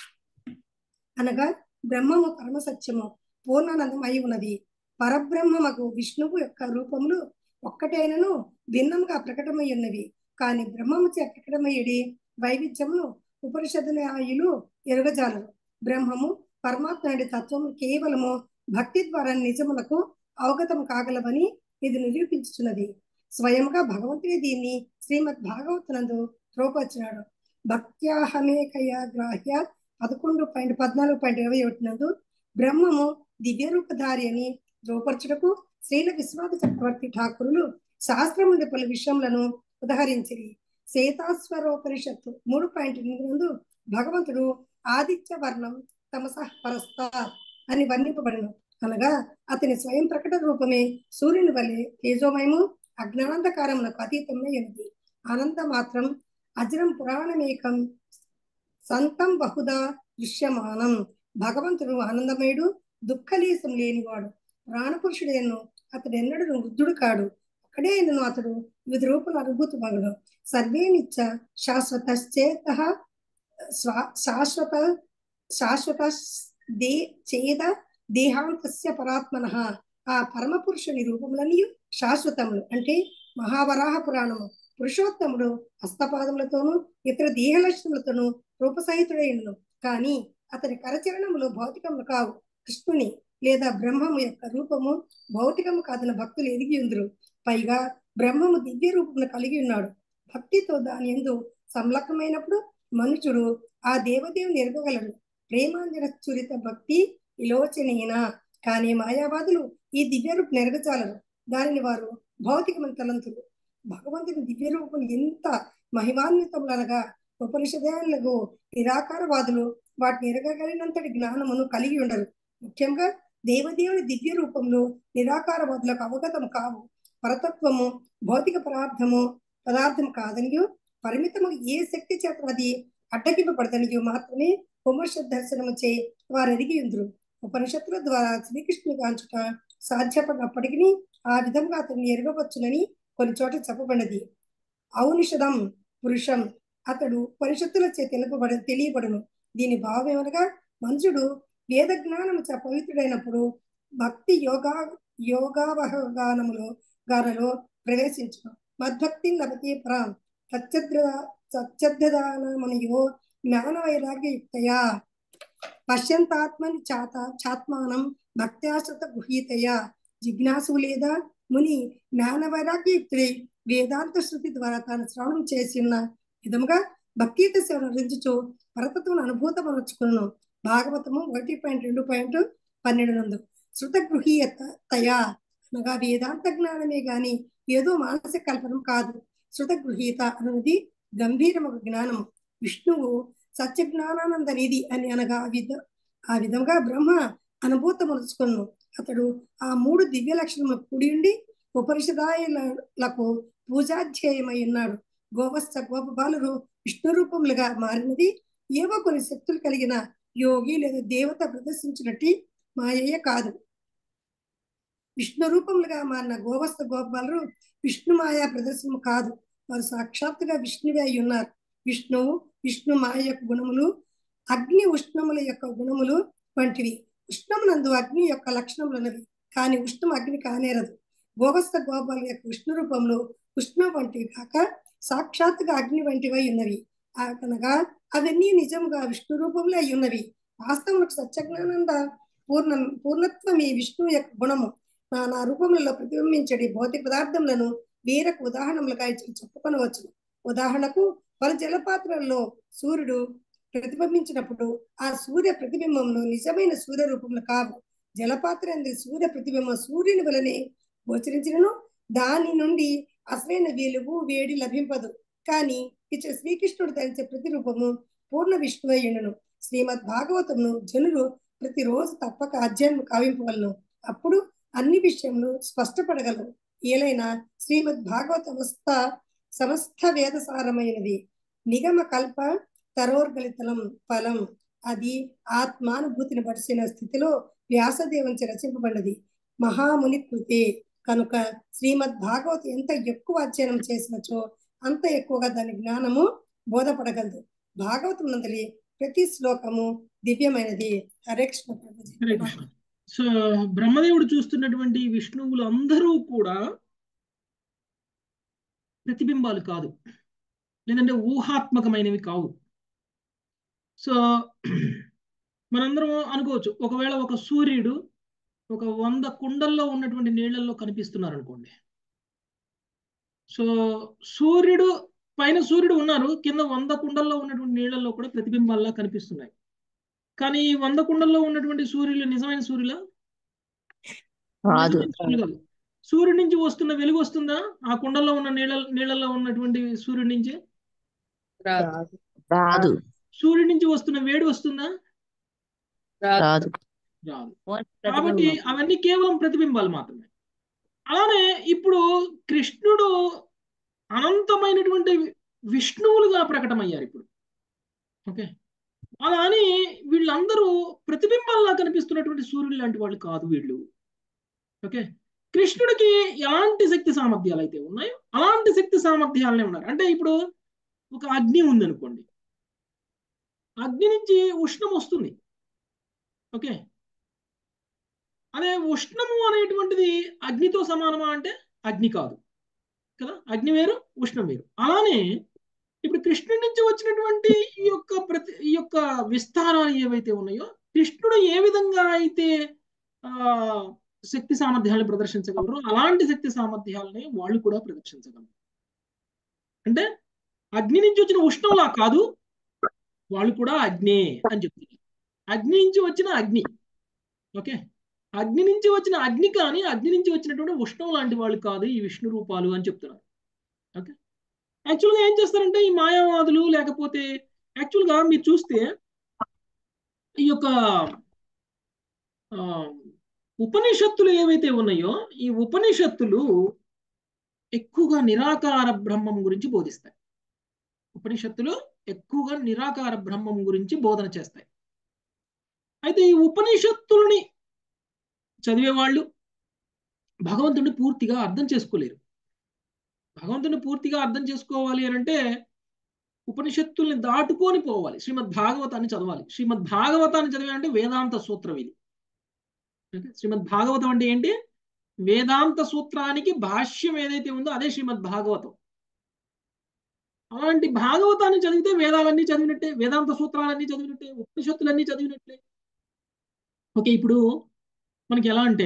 అనగా బ్రహ్మము పరమ సత్యము పూర్ణానందం అయి ఉన్నది పరబ్రహ్మముకు విష్ణువు యొక్క రూపములు ఒక్కటైనను భిన్నముగా ప్రకటమై ఉన్నవి కానీ బ్రహ్మముచే ప్రకటమయ్యడి వైవిధ్యమును ఉపనిషదులు ఎరుగజాలరు బ్రహ్మము పరమాత్మ అనే తత్వము కేవలము భక్తి ద్వారా నిజములకు అవగతం కాగలవని ఇది నిరూపించుచున్నది స్వయంగా భగవంతుడే దీన్ని శ్రీమద్ భాగవతునందు రూపొచ్చినాడు భక్త్యాహమేకయ గ్రాహ్య పదకొండు పాయింట్ పద్నాలుగు పాయింట్ ఇరవై ఒకటి నందు బ్రహ్మము దివ్య రూపధారి అని రూపరచుటకు శ్రీల విశ్వాస చక్రవర్తి ఠాకూరులు శాస్త్రముండి పలు విషయములను ఉదహరించిరి సేతాస్వరోపనిషత్తు మూడు పాయింట్ ఎనిమిది నందు భగవంతుడు ఆదిత్య వర్ణం తమస పరస్త అని వర్ణింపబడను అనగా అతని స్వయం ప్రకట రూపమే సూర్యుని వలె తేజోమయము అజ్ఞానందకారమునకు అతీతమే ఎనిది ఆనంద మాత్రం అజరం పురాణమేకం సంతం బహుదా దృశ్యమానం భగవంతుడు ఆనందమయుడు దుఃఖలీసం లేనివాడు ప్రాణపురుషుడేను అతడు ఎన్నడూ వృద్ధుడు కాడు ఒక్కడే అయినను అతడు వివిధ రూపాల అనుభూతి మగుడు సర్వే నిత్య శాశ్వత చేత శాశ్వత శాశ్వత దే చేద దేహాంతస్య పరాత్మన ఆ పరమ పురుషుని రూపములని శాశ్వతములు అంటే మహావరాహ పురాణము పురుషోత్తముడు హస్తపాదములతోనూ ఇతర దేహ లక్షణములతోనూ రూపసహితుడైనను కానీ అతని కరచరణములు భౌతికములు కావు కృష్ణుని లేదా బ్రహ్మము యొక్క రూపము భౌతికము కాదన్న భక్తులు ఎదిగి ఉందరు పైగా బ్రహ్మము దివ్య రూపమును కలిగి ఉన్నాడు భక్తితో దాని ఎందు సంలగ్నమైనప్పుడు మనుషుడు ఆ దేవదేవుని ఎరగగలడు ప్రేమాంజన చురిత భక్తి విలోచనీయన కానీ మాయావాదులు ఈ దివ్య రూపం నెరగచాలరు దానిని వారు భౌతికమైన తలంతులు భగవంతుని దివ్య రూపం ఎంత మహిమాన్వితములనగా ఉపనిషదాలకు నిరాకారవాదులు వాటిని ఎరగగలిగినంతటి జ్ఞానమును కలిగి ఉండరు ముఖ్యంగా దేవదేవుని దివ్య రూపంలో నిరాకారవాదులకు అవగతం కావు పరతత్వము భౌతిక పదార్థము పదార్థం కాదనియో పరిమితము ఏ శక్తి చేత అది అడ్డగింపబడదనియో మాత్రమే ఉపనిషత్ దర్శనము చే వారు ఎరిగి ఉందరు ఉపనిషత్తుల ద్వారా శ్రీకృష్ణుని కాంచుట సాధ్యపడినప్పటికీ ఆ విధంగా అతన్ని ఎరగవచ్చునని కొన్ని చోట చెప్పబడినది ఔనిషదం పురుషం అతడు పరిషత్తులచే తెలుపబడ తెలియబడును దీని భావం ఏమనగా మనుషుడు వేద జ్ఞానము చ పవిత్రుడైనప్పుడు భక్తి యోగా యోగావహగానములో గానలో ప్రవేశించును మద్భక్తి లభతే పరాం సత్యద్ర సత్యద్ధానమనయో జ్ఞాన వైరాగ్యయుక్తయా పశ్యంతాత్మని చాత చాత్మానం భక్త్యాశ్రత గృహీతయా జిజ్ఞాసు లేదా ముని జ్ఞాన వైరాగ్యయుక్తుడై వేదాంత శృతి ద్వారా తాను శ్రవణం చేసిన విధముగా భక్తియుత సేవను రుంచుచు పరతత్వను అనుభూతమనర్చుకును భాగవతము ఒకటి పాయింట్ రెండు పాయింట్ పన్నెండు నందు శృత గృహీయత తయా అనగా వేదాంత జ్ఞానమే గాని ఏదో మానసిక కల్పనం కాదు శృత గృహీత అన్నది గంభీరము జ్ఞానము విష్ణువు సత్య జ్ఞానానంద నిధి అని అనగా ఆ విధ ఆ విధంగా బ్రహ్మ అనుభూతమరుచుకును అతడు ఆ మూడు దివ్య లక్షణములకు కూడి ఉండి ఉపనిషదాయులకు పూజాధ్యేయమై ఉన్నాడు గోవస్థ గోపబాలురు విష్ణు రూపములుగా మారినది ఏవో కొన్ని శక్తులు కలిగిన యోగి లేదా దేవత ప్రదర్శించినట్టు మాయయ్య కాదు విష్ణు రూపములుగా మారిన గోవస్థ గోపాలు విష్ణు మాయా ప్రదర్శనము కాదు వారు సాక్షాత్తుగా విష్ణువే అయి ఉన్నారు విష్ణువు విష్ణు మాయ యొక్క గుణములు అగ్ని ఉష్ణముల యొక్క గుణములు వంటివి ఉష్ణమునందు అగ్ని యొక్క లక్షణములన్నవి కానీ ఉష్ణం అగ్ని కానేరదు గోవస్థ గోపాల యొక్క విష్ణు రూపంలో ఉష్ణం వంటివి కాక సాక్షాత్తుగా అగ్ని వంటివై ఉన్నవి అనగా అవన్నీ నిజముగా విష్ణు రూపంలో అయి ఉన్నవి వాస్తవములకు సత్యజ్ఞానంద పూర్ణ పూర్ణత్వం ఈ విష్ణువు యొక్క గుణము నానా రూపములలో ప్రతిబింబించడి భౌతిక పదార్థములను వేరొక ఉదాహరణలుగా చెప్పుకొనవచ్చు ఉదాహరణకు పలు జలపాత్రల్లో సూర్యుడు ప్రతిబింబించినప్పుడు ఆ సూర్య ప్రతిబింబంలో నిజమైన సూర్య రూపములు కావు జలపాత్ర అంది సూర్య ప్రతిబింబం సూర్యుని వలనే గోచరించినను దాని నుండి అసలైన వెలుగు వేడి లభింపదు కానీ ఇచ్చే శ్రీకృష్ణుడు ధరించే ప్రతిరూపము పూర్ణ విష్ణువయ్యుండును శ్రీమద్ భాగవతమును జనులు ప్రతిరోజు తప్పక అధ్యయనం కావింపగలను అప్పుడు అన్ని విషయములు స్పష్టపడగలరు ఏలైనా శ్రీమద్ భాగవత సమస్త సమస్త వేదసారమైనది నిగమ కల్ప తరోర్గలితలం ఫలం అది ఆత్మానుభూతిని పరిచిన స్థితిలో వ్యాసదేవంచి రచింపబడినది మహాముని కృతే కనుక శ్రీమద్ భాగవత ఎంత ఎక్కువ అధ్యయనం చేసినచో అంత ఎక్కువగా దాని జ్ఞానము బోధపడగలదు భాగవతం నందలి ప్రతి శ్లోకము దివ్యమైనది హరే కృష్ణ ప్రభుజీ హరే కృష్ణ సో బ్రహ్మదేవుడు చూస్తున్నటువంటి విష్ణువులు అందరూ కూడా ప్రతిబింబాలు కాదు లేదంటే ఊహాత్మకమైనవి కావు సో మనందరం అనుకోవచ్చు ఒకవేళ ఒక సూర్యుడు ఒక వంద కుండల్లో ఉన్నటువంటి నీళ్లలో కనిపిస్తున్నారు అనుకోండి సో సూర్యుడు పైన సూర్యుడు ఉన్నారు కింద వంద కుండల్లో ఉన్నటువంటి నీళ్లలో కూడా ప్రతిబింబాల్లా కనిపిస్తున్నాయి కానీ ఈ వంద కుండల్లో ఉన్నటువంటి సూర్యులు నిజమైన సూర్యులా కాదు నిజమైన సూర్యులు కాదు సూర్యుడి నుంచి వస్తున్న వెలుగు వస్తుందా ఆ కుండల్లో ఉన్న నీళ్ళ నీళ్ళల్లో ఉన్నటువంటి సూర్యుడి నుంచి రాదు రాదు సూర్యుడి నుంచి వస్తున్న వేడి వస్తుందా రాదు రాదు రాదు ఓన్లీ కాబట్టి ప్రతిబింబం అవన్నీ కేవలం ప్రతిబింబాలు మాత్రమే అలానే ఇప్పుడు కృష్ణుడు అనంతమైనటువంటి విష్ణువులుగా ప్రకటమయ్యారు ఇప్పుడు ఓకే అలా అని వీళ్ళందరూ ప్రతిబింబాల్లా కనిపిస్తున్నటువంటి సూర్యుడు లాంటి వాళ్ళు కాదు వీళ్ళు ఓకే కృష్ణుడికి ఎలాంటి శక్తి సామర్థ్యాలు అయితే ఉన్నాయో అలాంటి శక్తి సామర్థ్యాలనే ఉన్నారు అంటే ఇప్పుడు ఒక అగ్ని ఉందనుకోండి అగ్ని నుంచి ఉష్ణం వస్తుంది ఓకే అదే ఉష్ణము అనేటువంటిది అగ్నితో సమానమా అంటే అగ్ని కాదు కదా అగ్ని వేరు ఉష్ణం వేరు అలానే ఇప్పుడు కృష్ణుడి నుంచి వచ్చినటువంటి ఈ యొక్క ప్రతి ఈ యొక్క విస్తారాలు ఏవైతే ఉన్నాయో కృష్ణుడు ఏ విధంగా అయితే ఆ శక్తి సామర్థ్యాలను ప్రదర్శించగలరో అలాంటి శక్తి సామర్థ్యాలని వాళ్ళు కూడా ప్రదర్శించగలరు అంటే అగ్ని నుంచి వచ్చిన ఉష్ణంలా కాదు వాళ్ళు కూడా అగ్నే అని చెప్తున్నారు అగ్ని నుంచి వచ్చిన అగ్ని ఓకే అగ్ని నుంచి వచ్చిన అగ్ని కానీ అగ్ని నుంచి వచ్చినటువంటి ఉష్ణం లాంటి వాళ్ళు కాదు ఈ విష్ణు రూపాలు అని చెప్తున్నారు ఓకే యాక్చువల్గా ఏం చేస్తారంటే ఈ మాయావాదులు లేకపోతే యాక్చువల్గా మీరు చూస్తే ఈ యొక్క ఉపనిషత్తులు ఏవైతే ఉన్నాయో ఈ ఉపనిషత్తులు ఎక్కువగా నిరాకార బ్రహ్మం గురించి బోధిస్తాయి ఉపనిషత్తులు ఎక్కువగా నిరాకార బ్రహ్మం గురించి బోధన చేస్తాయి అయితే ఈ ఉపనిషత్తులని చదివేవాళ్ళు భగవంతుడిని పూర్తిగా అర్థం చేసుకోలేరు భగవంతుడిని పూర్తిగా అర్థం చేసుకోవాలి అని అంటే ఉపనిషత్తుల్ని దాటుకొని పోవాలి శ్రీమద్ భాగవతాన్ని చదవాలి శ్రీమద్ భాగవతాన్ని చదివాలంటే వేదాంత సూత్రం ఇది ఓకే? శ్రీమద్ భాగవతం అంటే ఏంటి వేదాంత సూత్రానికి భాష్యం ఏదైతే ఉందో అదే శ్రీమద్ భాగవతం అలాంటి భాగవతాన్ని చదివితే వేదాలన్నీ చదివినట్టే వేదాంత సూత్రాలన్నీ చదివినట్టే ఉపనిషత్తులన్నీ చదివినట్లే ఓకే ఇప్పుడు మనకి ఎలా అంటే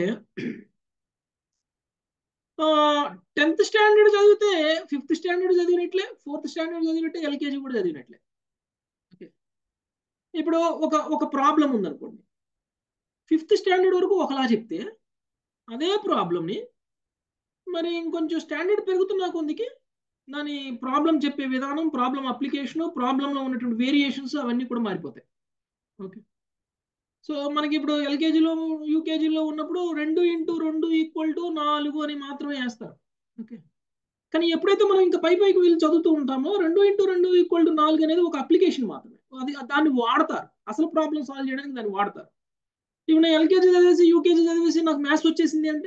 టెన్త్ స్టాండర్డ్ చదివితే ఫిఫ్త్ స్టాండర్డ్ చదివినట్లే ఫోర్త్ స్టాండర్డ్ చదివినట్టే ఎల్కేజీ కూడా చదివినట్లే ఓకే ఇప్పుడు ఒక ఒక ప్రాబ్లం ఉందనుకోండి ఫిఫ్త్ స్టాండర్డ్ వరకు ఒకలా చెప్తే అదే ప్రాబ్లమ్ని మరి ఇంకొంచెం స్టాండర్డ్ పెరుగుతున్న కొందికి దాని ప్రాబ్లం చెప్పే విధానం ప్రాబ్లం అప్లికేషను ప్రాబ్లంలో ఉన్నటువంటి వేరియేషన్స్ అవన్నీ కూడా మారిపోతాయి ఓకే సో మనకి ఇప్పుడు ఎల్కేజీలో యూకేజీలో ఉన్నప్పుడు రెండు ఇంటూ రెండు ఈక్వల్ టు నాలుగు అని మాత్రమే వేస్తారు ఓకే కానీ ఎప్పుడైతే మనం ఇంకా పై పైకి వీళ్ళు చదువుతూ ఉంటామో రెండు ఇంటూ రెండు ఈక్వల్ టు నాలుగు అనేది ఒక అప్లికేషన్ మాత్రమే అది దాన్ని వాడతారు అసలు ప్రాబ్లం సాల్వ్ చేయడానికి దాన్ని వాడతారు ఇప్పుడు నేను ఎల్కేజీ చదివేసి యూకేజీ చదివేసి నాకు మ్యాథ్స్ వచ్చేసింది అంటే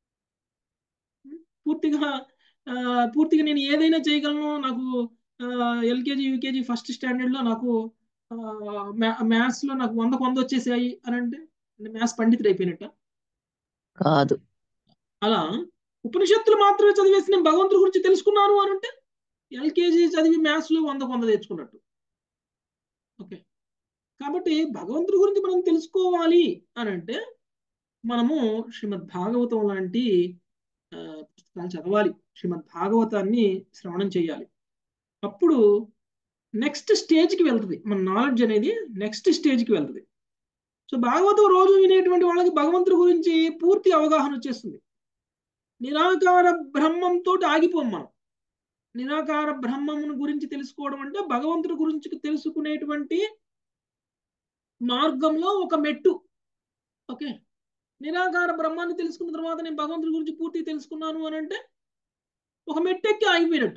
పూర్తిగా ఆ, పూర్తిగా నేను ఏదైనా చేయగలను నాకు ఎల్కేజీ యూకేజీ ఫస్ట్ స్టాండర్డ్లో నాకు మ్యాథ్స్లో నాకు వందకు వంద వచ్చేసాయి అని అంటే మ్యాథ్స్ పండితుడు అయిపోయినట్ట కాదు అలా ఉపనిషత్తులు మాత్రమే చదివేసి నేను భగవంతుడి గురించి తెలుసుకున్నాను అని అంటే ఎల్కేజీ చదివి మ్యాథ్స్లో వందకు వంద తెచ్చుకున్నట్టు ఓకే కాబట్టి భగవంతుడి గురించి మనం తెలుసుకోవాలి అని అంటే మనము శ్రీమద్ భాగవతం లాంటి ఆ, పుస్తకాలు చదవాలి శ్రీమద్ భాగవతాన్ని శ్రవణం చేయాలి అప్పుడు నెక్స్ట్ స్టేజ్కి వెళ్తుంది మన నాలెడ్జ్ అనేది నెక్స్ట్ స్టేజ్కి వెళ్తుంది సో భాగవతం రోజు వినేటువంటి వాళ్ళకి భగవంతుడి గురించి పూర్తి అవగాహన వచ్చేస్తుంది నిరాకార బ్రహ్మంతో ఆగిపోం మనం నిరాకార బ్రహ్మమును గురించి తెలుసుకోవడం అంటే భగవంతుడి గురించి తెలుసుకునేటువంటి మార్గంలో ఒక మెట్టు ఓకే నిరాకార బ్రహ్మాన్ని తెలుసుకున్న తర్వాత నేను భగవంతుడి గురించి పూర్తిగా తెలుసుకున్నాను అని అంటే ఒక మెట్టెక్కి ఆగిపోయినట్టు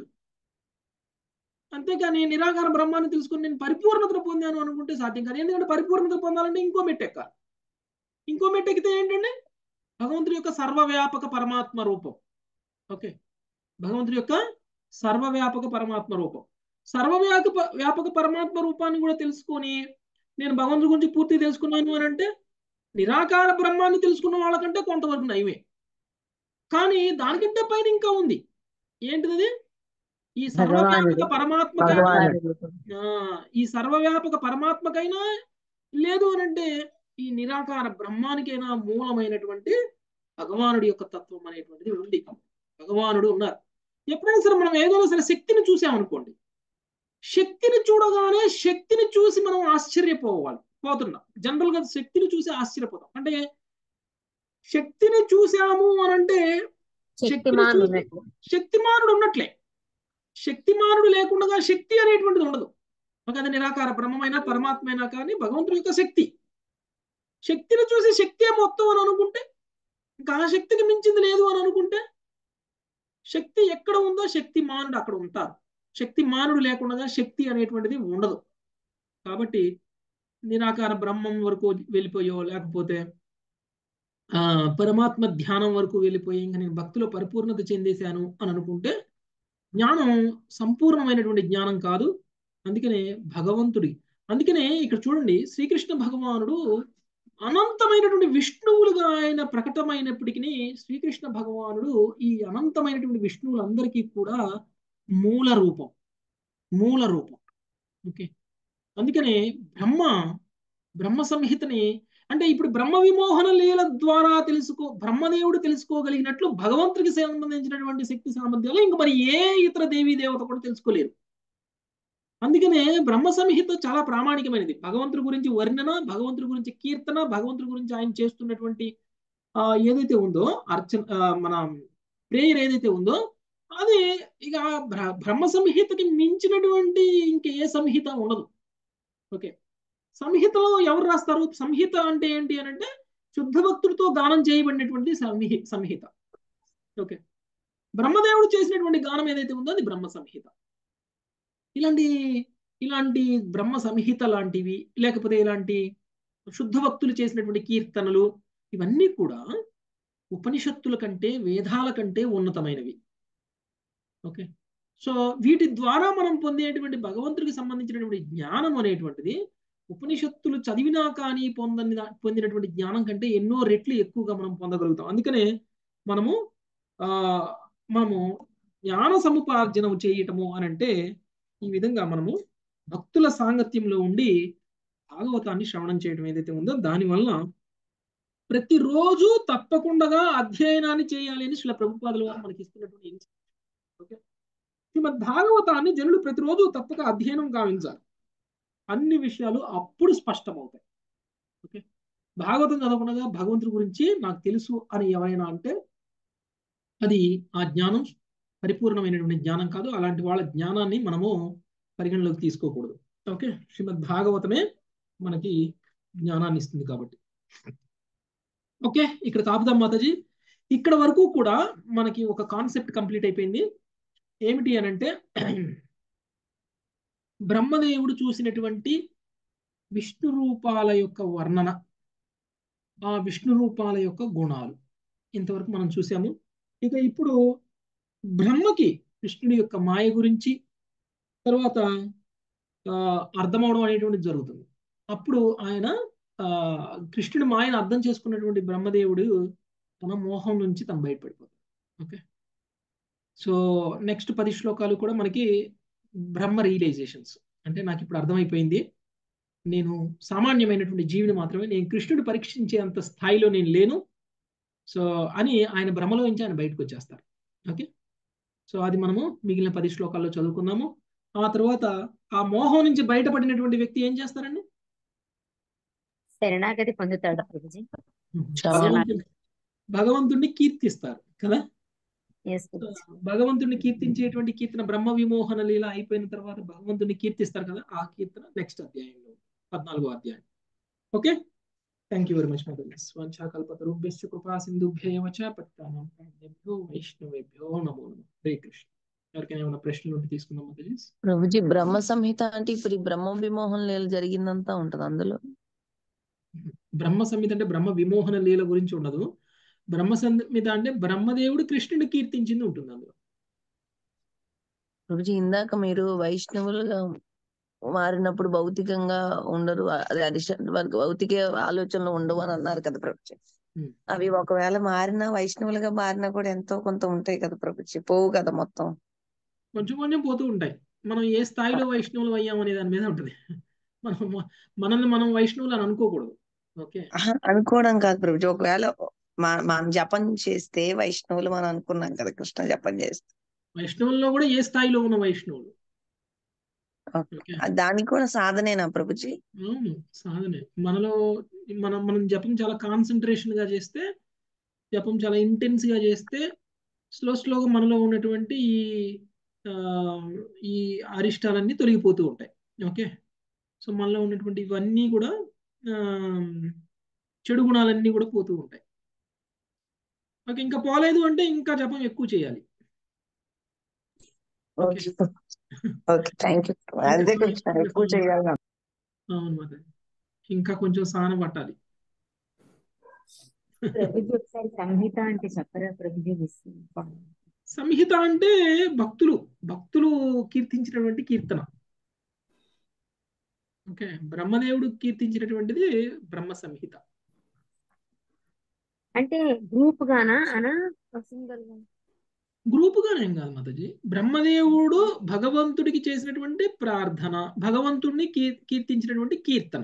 అంతేకాని నిరాకార బ్రహ్మాన్ని తెలుసుకుని నేను పరిపూర్ణతను పొందాను అనుకుంటే సాధ్యం కాదు ఎందుకంటే పరిపూర్ణత పొందాలంటే ఇంకో మెట్టెక్కాలి ఇంకో మెట్టెక్కితే ఏంటంటే భగవంతుడి యొక్క సర్వవ్యాపక పరమాత్మ రూపం ఓకే భగవంతుడి యొక్క సర్వవ్యాపక పరమాత్మ రూపం సర్వవ్యాపక వ్యాపక పరమాత్మ రూపాన్ని కూడా తెలుసుకొని నేను భగవంతుడి గురించి పూర్తి తెలుసుకున్నాను అని అంటే నిరాకార బ్రహ్మాన్ని తెలుసుకున్న వాళ్ళకంటే కొంతవరకు నయమే కానీ దానికంటే పైన ఇంకా ఉంది ఏంటిది ఈ సర్వవ్యాపక భగవానుడు పరమాత్మకైనా భగవానుడు ఆ, ఈ సర్వవ్యాపక పరమాత్మకైనా లేదు అని అంటే ఈ నిరాకార బ్రహ్మానికైనా మూలమైనటువంటి భగవానుడి యొక్క తత్వం అనేటువంటిది ఉంది భగవానుడు ఉన్నారు ఎప్పుడైనా సరే మనం ఏదైనా సరే శక్తిని చూసామనుకోండి శక్తిని చూడగానే శక్తిని చూసి మనం ఆశ్చర్యపోవాలి పోతున్నాం జనరల్ గా శక్తిని చూసి ఆశ్చర్యపోతాం అంటే శక్తిని చూసాము అని అంటే శక్తిని శక్తిమాన్ చూసి ఉన్నట్టు శక్తిమానుడు ఉన్నట్లే శక్తిమానుడు లేకుండా శక్తి అనేటువంటిది ఉండదు ఒక అది నిరాకార బ్రహ్మమైన పరమాత్మైనా కానీ భగవంతుడి యొక్క శక్తి శక్తిని చూసి శక్తే మొత్తం అని అనుకుంటే ఇంకా ఆ శక్తికి మించింది లేదు అని అనుకుంటే శక్తి ఎక్కడ ఉందో శక్తి మానుడు అక్కడ ఉంటారు శక్తి మానుడు లేకుండా శక్తి అనేటువంటిది ఉండదు కాబట్టి నిరాకార బ్రహ్మం వరకు వెళ్ళిపోయో లేకపోతే ఆ పరమాత్మ ధ్యానం వరకు వెళ్ళిపోయి ఇంకా నేను భక్తిలో పరిపూర్ణత చెందేశాను అని అనుకుంటే జ్ఞానం సంపూర్ణమైనటువంటి జ్ఞానం కాదు అందుకనే భగవంతుడి అందుకనే ఇక్కడ చూడండి శ్రీకృష్ణ భగవానుడు అనంతమైనటువంటి విష్ణువులుగా ఆయన ప్రకటమైనప్పటికీ శ్రీకృష్ణ భగవానుడు ఈ అనంతమైనటువంటి విష్ణువులందరికీ కూడా మూల రూపం మూల రూపం ఓకే అందుకనే బ్రహ్మ బ్రహ్మ సంహితని అంటే ఇప్పుడు బ్రహ్మ విమోహన లీల ద్వారా తెలుసుకో బ్రహ్మదేవుడు తెలుసుకోగలిగినట్లు భగవంతుడికి సంబంధించినటువంటి శక్తి సామర్థ్యాలు ఇంక మరి ఏ ఇతర దేవీ దేవత కూడా తెలుసుకోలేరు అందుకనే బ్రహ్మ సంహిత చాలా ప్రామాణికమైనది భగవంతుడి గురించి వర్ణన భగవంతుడి గురించి కీర్తన భగవంతుడి గురించి ఆయన చేస్తున్నటువంటి ఆ ఏదైతే ఉందో అర్చన ఆ, మన ప్రేయర్ ఏదైతే ఉందో అది ఇక బ్ర- బ్రహ్మ సంహితకి మించినటువంటి ఇంక ఏ సంహిత ఉండదు ఓకే సంహితలో ఎవరు రాస్తారు సంహిత అంటే ఏంటి అని అంటే శుద్ధ భక్తుడితో గానం చేయబడినటువంటి సంహి సంహిత ఓకే బ్రహ్మదేవుడు చేసినటువంటి గానం ఏదైతే ఉందో అది బ్రహ్మ సంహిత ఇలాంటి ఇలాంటి బ్రహ్మ సంహిత లాంటివి లేకపోతే ఇలాంటి శుద్ధ భక్తులు చేసినటువంటి కీర్తనలు ఇవన్నీ కూడా ఉపనిషత్తుల కంటే వేదాల కంటే ఉన్నతమైనవి ఓకే సో వీటి ద్వారా మనం పొందేటువంటి భగవంతుడికి సంబంధించినటువంటి జ్ఞానం అనేటువంటిది ఉపనిషత్తులు చదివినా కానీ పొందని పొందినటువంటి జ్ఞానం కంటే ఎన్నో రెట్లు ఎక్కువగా మనం పొందగలుగుతాం అందుకనే మనము ఆ మనము జ్ఞాన సముపార్జనం చేయటము అని అంటే ఈ విధంగా మనము భక్తుల సాంగత్యంలో ఉండి భాగవతాన్ని శ్రవణం చేయడం ఏదైతే ఉందో దానివల్ల ప్రతిరోజు తప్పకుండా అధ్యయనాన్ని చేయాలి అని శిల ప్రభుపాదుల వారు మనకి ఇస్తున్నటువంటి ఓకే శ్రీమద్ భాగవతాన్ని జనులు ప్రతిరోజు తప్పక అధ్యయనం గావించాలి అన్ని విషయాలు అప్పుడు స్పష్టమవుతాయి ఓకే భాగవతం చదవకుండా భగవంతుడి గురించి నాకు తెలుసు అని ఎవరైనా అంటే అది ఆ జ్ఞానం పరిపూర్ణమైనటువంటి జ్ఞానం కాదు అలాంటి వాళ్ళ జ్ఞానాన్ని మనము పరిగణలోకి తీసుకోకూడదు ఓకే శ్రీమద్ భాగవతమే మనకి జ్ఞానాన్ని ఇస్తుంది కాబట్టి ఓకే ఇక్కడ కాపుదాం మాతాజీ ఇక్కడ వరకు కూడా మనకి ఒక కాన్సెప్ట్ కంప్లీట్ అయిపోయింది ఏమిటి అని అంటే బ్రహ్మదేవుడు చూసినటువంటి విష్ణు రూపాల యొక్క వర్ణన ఆ విష్ణు రూపాల యొక్క గుణాలు ఇంతవరకు మనం చూసాము ఇక ఇప్పుడు బ్రహ్మకి కృష్ణుడి యొక్క మాయ గురించి తర్వాత అర్థమవడం అనేటువంటిది జరుగుతుంది అప్పుడు ఆయన ఆ కృష్ణుడి మాయను అర్థం చేసుకున్నటువంటి బ్రహ్మదేవుడు తన మోహం నుంచి తను బయటపడిపోతాడు ఓకే సో నెక్స్ట్ పది శ్లోకాలు కూడా మనకి బ్రహ్మ రియలైజేషన్స్ అంటే నాకు ఇప్పుడు అర్థమైపోయింది నేను సామాన్యమైనటువంటి జీవిని మాత్రమే నేను కృష్ణుడు పరీక్షించే అంత స్థాయిలో నేను లేను సో అని ఆయన భ్రమలో నుంచి ఆయన బయటకు వచ్చేస్తారు ఓకే సో అది మనము మిగిలిన పది శ్లోకాల్లో చదువుకున్నాము ఆ తర్వాత ఆ మోహం నుంచి బయటపడినటువంటి వ్యక్తి ఏం చేస్తారండి శరణాగతి పొందుతాడు ప్రభుజీ భగవంతుని భగవంతుడిని కీర్తిస్తారు కదా భగవంతుడిని కీర్తించేటువంటి కీర్తన బ్రహ్మ విమోహన లీల అయిపోయిన తర్వాత భగవంతుడిని కీర్తిస్తారు కదా ఆ కీర్తన నెక్స్ట్ అధ్యాయంలో పద్నాలుగో అధ్యాయం okay thank you very much మదర్ స్వంఛాకల్పతరుభ్యశ్చ కృపా సింధుభ్యేవ చ పట్టానం ప్రాణ్యభ్యో వైష్ణవేభ్యో నమో నమ హరే కృష్ణ ఎవరికైనా ఏమైనా ప్రశ్నలు ఉంటే తీసుకుందాం మదర్ ప్రభుజీ బ్రహ్మ సంహిత అంటే ఇప్పుడు ఈ బ్రహ్మ విమోహం లీల జరిగిందంతా ఉంటది అందులో బ్రహ్మ సంహిత అంటే బ్రహ్మ విమోహన లీల గురించి ఉండదు బ్రహ్మ సంహిత అంటే బ్రహ్మదేవుడు కృష్ణుని కీర్తించింది ఉంటుంది అందులో ప్రభుజీ ఇందాక మీరు వైష్ణవులుగా మారినప్పుడు భౌతికంగా ఉండరు అది అరిషడ్ వారికి భౌతిక ఆలోచనలు ఉండవు అని అన్నారు కదా ప్రభుజీ అవి ఒకవేళ మారినా వైష్ణవులుగా మారినా కూడా ఎంతో కొంత ఉంటాయి కదా ప్రభుజీ పోవు కదా మొత్తం కొంచెం కొంచెం పోతూ ఉంటాయి మనం ఏ స్థాయిలో వైష్ణవులు అయ్యాం అనే దాని మీద ఉంటుంది మనం మనల్ని మనం వైష్ణవులు అని అనుకోకూడదు ఓకే అనుకోవడం కాదు ప్రభుజీ ఒకవేళ మనం జపం చేస్తే వైష్ణవులు మనం అనుకున్నాం కదా కృష్ణ జపం చేస్తే వైష్ణవుల్లో కూడా ఏ స్థాయిలో ఉన్న వైష్ణవులు దానికి కూడా సాధనేనా ప్రభుజీ అవును సాధనే మనలో మనం మనం జపం చాలా కాన్సన్ట్రేషన్ గా చేస్తే జపం చాలా ఇంటెన్స్ గా చేస్తే స్లో స్లోగా మనలో ఉన్నటువంటి ఈ ఈ అరిష్టాలన్నీ తొలగిపోతూ ఉంటాయి ఓకే సో మనలో ఉన్నటువంటి ఇవన్నీ కూడా చెడు గుణాలన్నీ కూడా పోతూ ఉంటాయి ఓకే ఇంకా పోలేదు అంటే ఇంకా జపం ఎక్కువ చేయాలి అవును మాట ఇంకా కొంచెం స్నానం పట్టాలి సంహిత అంటే చెప్పరా ప్రభుజీ సంహిత అంటే భక్తులు భక్తులు కీర్తించినటువంటి కీర్తన ఓకే బ్రహ్మదేవుడు కీర్తించినటువంటిది బ్రహ్మ సంహిత అంటే గ్రూప్ గానా అనా సింగల్ గా గ్రూప్ గానేం కాదు మాతాజీ బ్రహ్మదేవుడు భగవంతుడికి చేసినటువంటి ప్రార్థన భగవంతుడిని కీర్తించినటువంటి కీర్తన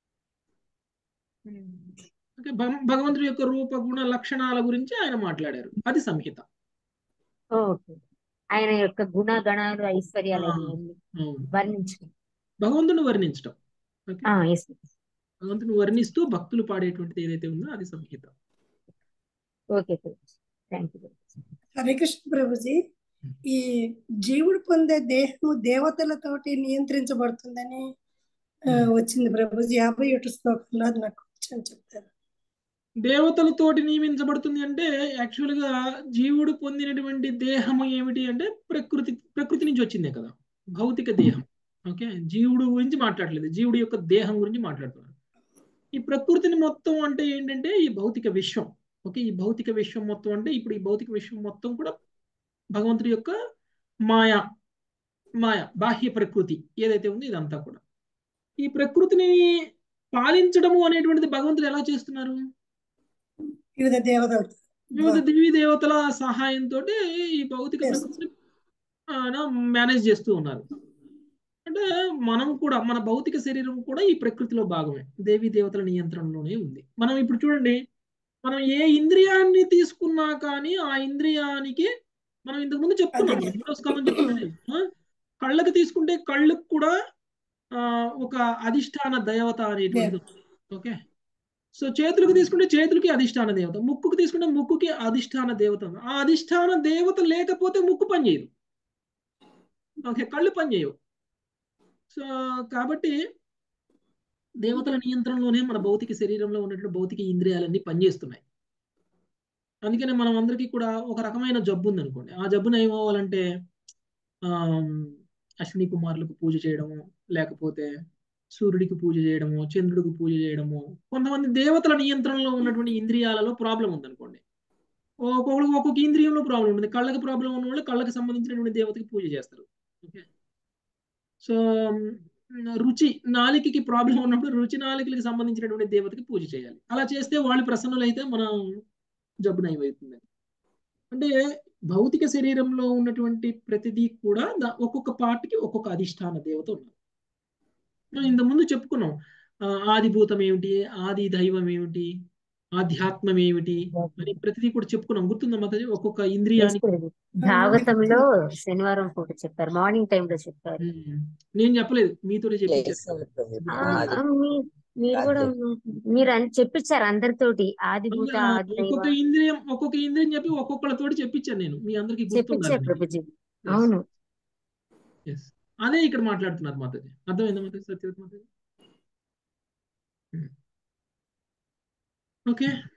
ఓకే భగవంతుడి యొక్క రూప గుణ లక్షణాల గురించి ఆయన మాట్లాడారు అది సంహిత ఓకే ఆయన యొక్క గుణ గణాలు ఐశ్వర్యాలు వర్ణించడం భగవంతుని వర్ణించడం భగవంతుని వర్ణిస్తూ భక్తులు పాడేటువంటిది ఏదైతే ఉందో అది సంహిత okay thank you Hare Krishna Prabhuji ఈ జీవుడు పొందే దేహము దేవతలతోటి నియంత్రించబడుతుందని వచ్చింది ప్రభుజీ యాభై ఒకటి శ్లోకంలో అది నాకు కొంచెం చెప్తారు దేవతలతోటి నియమించబడుతుంది అంటే యాక్చువల్ గా జీవుడు పొందినటువంటి దేహము ఏమిటి అంటే ప్రకృతి ప్రకృతి నుంచి వచ్చిందే కదా భౌతిక దేహం ఓకే జీవుడు గురించి మాట్లాడలేదు జీవుడి యొక్క దేహం గురించి మాట్లాడుతున్నారు ఈ ప్రకృతిని మొత్తం అంటే ఏంటంటే ఈ భౌతిక విశ్వం ఓకే ఈ భౌతిక విశ్వం మొత్తం అంటే ఇప్పుడు ఈ భౌతిక విశ్వం మొత్తం కూడా భగవంతుడి యొక్క మాయా మాయ బాహ్య ప్రకృతి ఏదైతే ఉందో ఇదంతా కూడా ఈ ప్రకృతిని పాలించడము అనేటువంటిది భగవంతుడు ఎలా చేస్తున్నారు వివిధ దేవతలు వివిధ దేవీ దేవతల సహాయంతో ఈ భౌతిక ప్రకృతిని మేనేజ్ చేస్తూ ఉన్నారు అంటే మనం కూడా మన భౌతిక శరీరం కూడా ఈ ప్రకృతిలో భాగమే దేవీ దేవతల నియంత్రణలోనే ఉంది మనం ఇప్పుడు చూడండి మనం ఏ ఇంద్రియాన్ని తీసుకున్నా కానీ ఆ ఇంద్రియానికి మనం ఇంతకు ముందు చెప్తున్నాం రెండో స్కందం చెప్తున్నాం ఆ? కళ్ళకి తీసుకుంటే కళ్ళకు కూడా ఆ, ఒక అధిష్టాన దేవత అనేటువంటిది ఉంది. ఓకే సో చేతులకు తీసుకుంటే చేతులకి అధిష్టాన దేవత ముక్కుకు తీసుకుంటే ముక్కుకి అధిష్టాన దేవత ఉంది. ఆ అధిష్టాన దేవత లేకపోతే ముక్కు పనిచేయదు ఓకే కళ్ళు పనిచేయవు సో కాబట్టి దేవతల నియంత్రణలోనే మన భౌతిక శరీరంలో ఉన్నటువంటి భౌతిక ఇంద్రియాలన్నీ పనిచేస్తున్నాయి అందుకనే మనం అందరికీ కూడా ఒక రకమైన జబ్బు ఉంది అనుకోండి ఆ జబ్బును ఏమవ్వాలంటే ఆ అశ్విని కుమారులకు పూజ చేయడము లేకపోతే సూర్యుడికి పూజ చేయడము చంద్రుడికి పూజ చేయడము కొంతమంది దేవతల నియంత్రణలో ఉన్నటువంటి ఇంద్రియాలలో ప్రాబ్లం ఉందనుకోండి ఒక్కొక్కరికి ఒక్కొక్క ఇంద్రియంలో ప్రాబ్లం ఉంటుంది కళ్ళకి ప్రాబ్లం ఉన్న వాళ్ళు కళ్ళకి సంబంధించినటువంటి దేవతకి పూజ చేస్తారు ఓకే సో రుచి నాలికకి ప్రాబ్లం ఉన్నప్పుడు రుచి నాలికలకి సంబంధించినటువంటి దేవతకి పూజ చేయాలి అలా చేస్తే వాళ్ళు ప్రసన్నులైతే మనం జబ్బు నయమవుతుంది అంటే భౌతిక శరీరంలో ఉన్నటువంటి ప్రతిదీ కూడా దా- ఒక్కొక్క పార్ట్కి ఒక్కొక్క అధిష్టాన దేవత ఉన్నారు మనం ఇంత ముందు చెప్పుకున్నాం ఆ, ఆదిభూతం ఏమిటి ఆది దైవం ఏమిటి ఆధ్యాత్మం ఏమిటి అని ప్రతిదీ కూడా చెప్పుకున్నాం గుర్తుందా మాతాజీ ఒక్కొక్క ఇంద్రియానికి భాగవతంలో శనివారం పూట చెప్పారు మార్నింగ్ టైం లో చెప్పారు ఉమ్, నేను చెప్పలేదు మీతోనే చెప్పించారు ఆ, ఆ, మీ- మీరు కూడా మీరు అని చెప్పించారు అందరితోటి ఆదిభూత ఆ, ఆది దైవ ఒక్కొక్క ఇంద్రియం ఒక్కొక్క ఇంద్రియం చెప్పి ఒక్కొక్కళ్ళతోటి చెప్పించాను నేను మీ అందరికి చెప్పించారు గుర్తుండాలి ప్రభుజీ అవును ఎస్ అదే ఇక్కడ మాట్లాడుతున్నారు మాతాజీ అర్థమైందా మాతాజీ సత్యవతి మాతాజీ ఓకే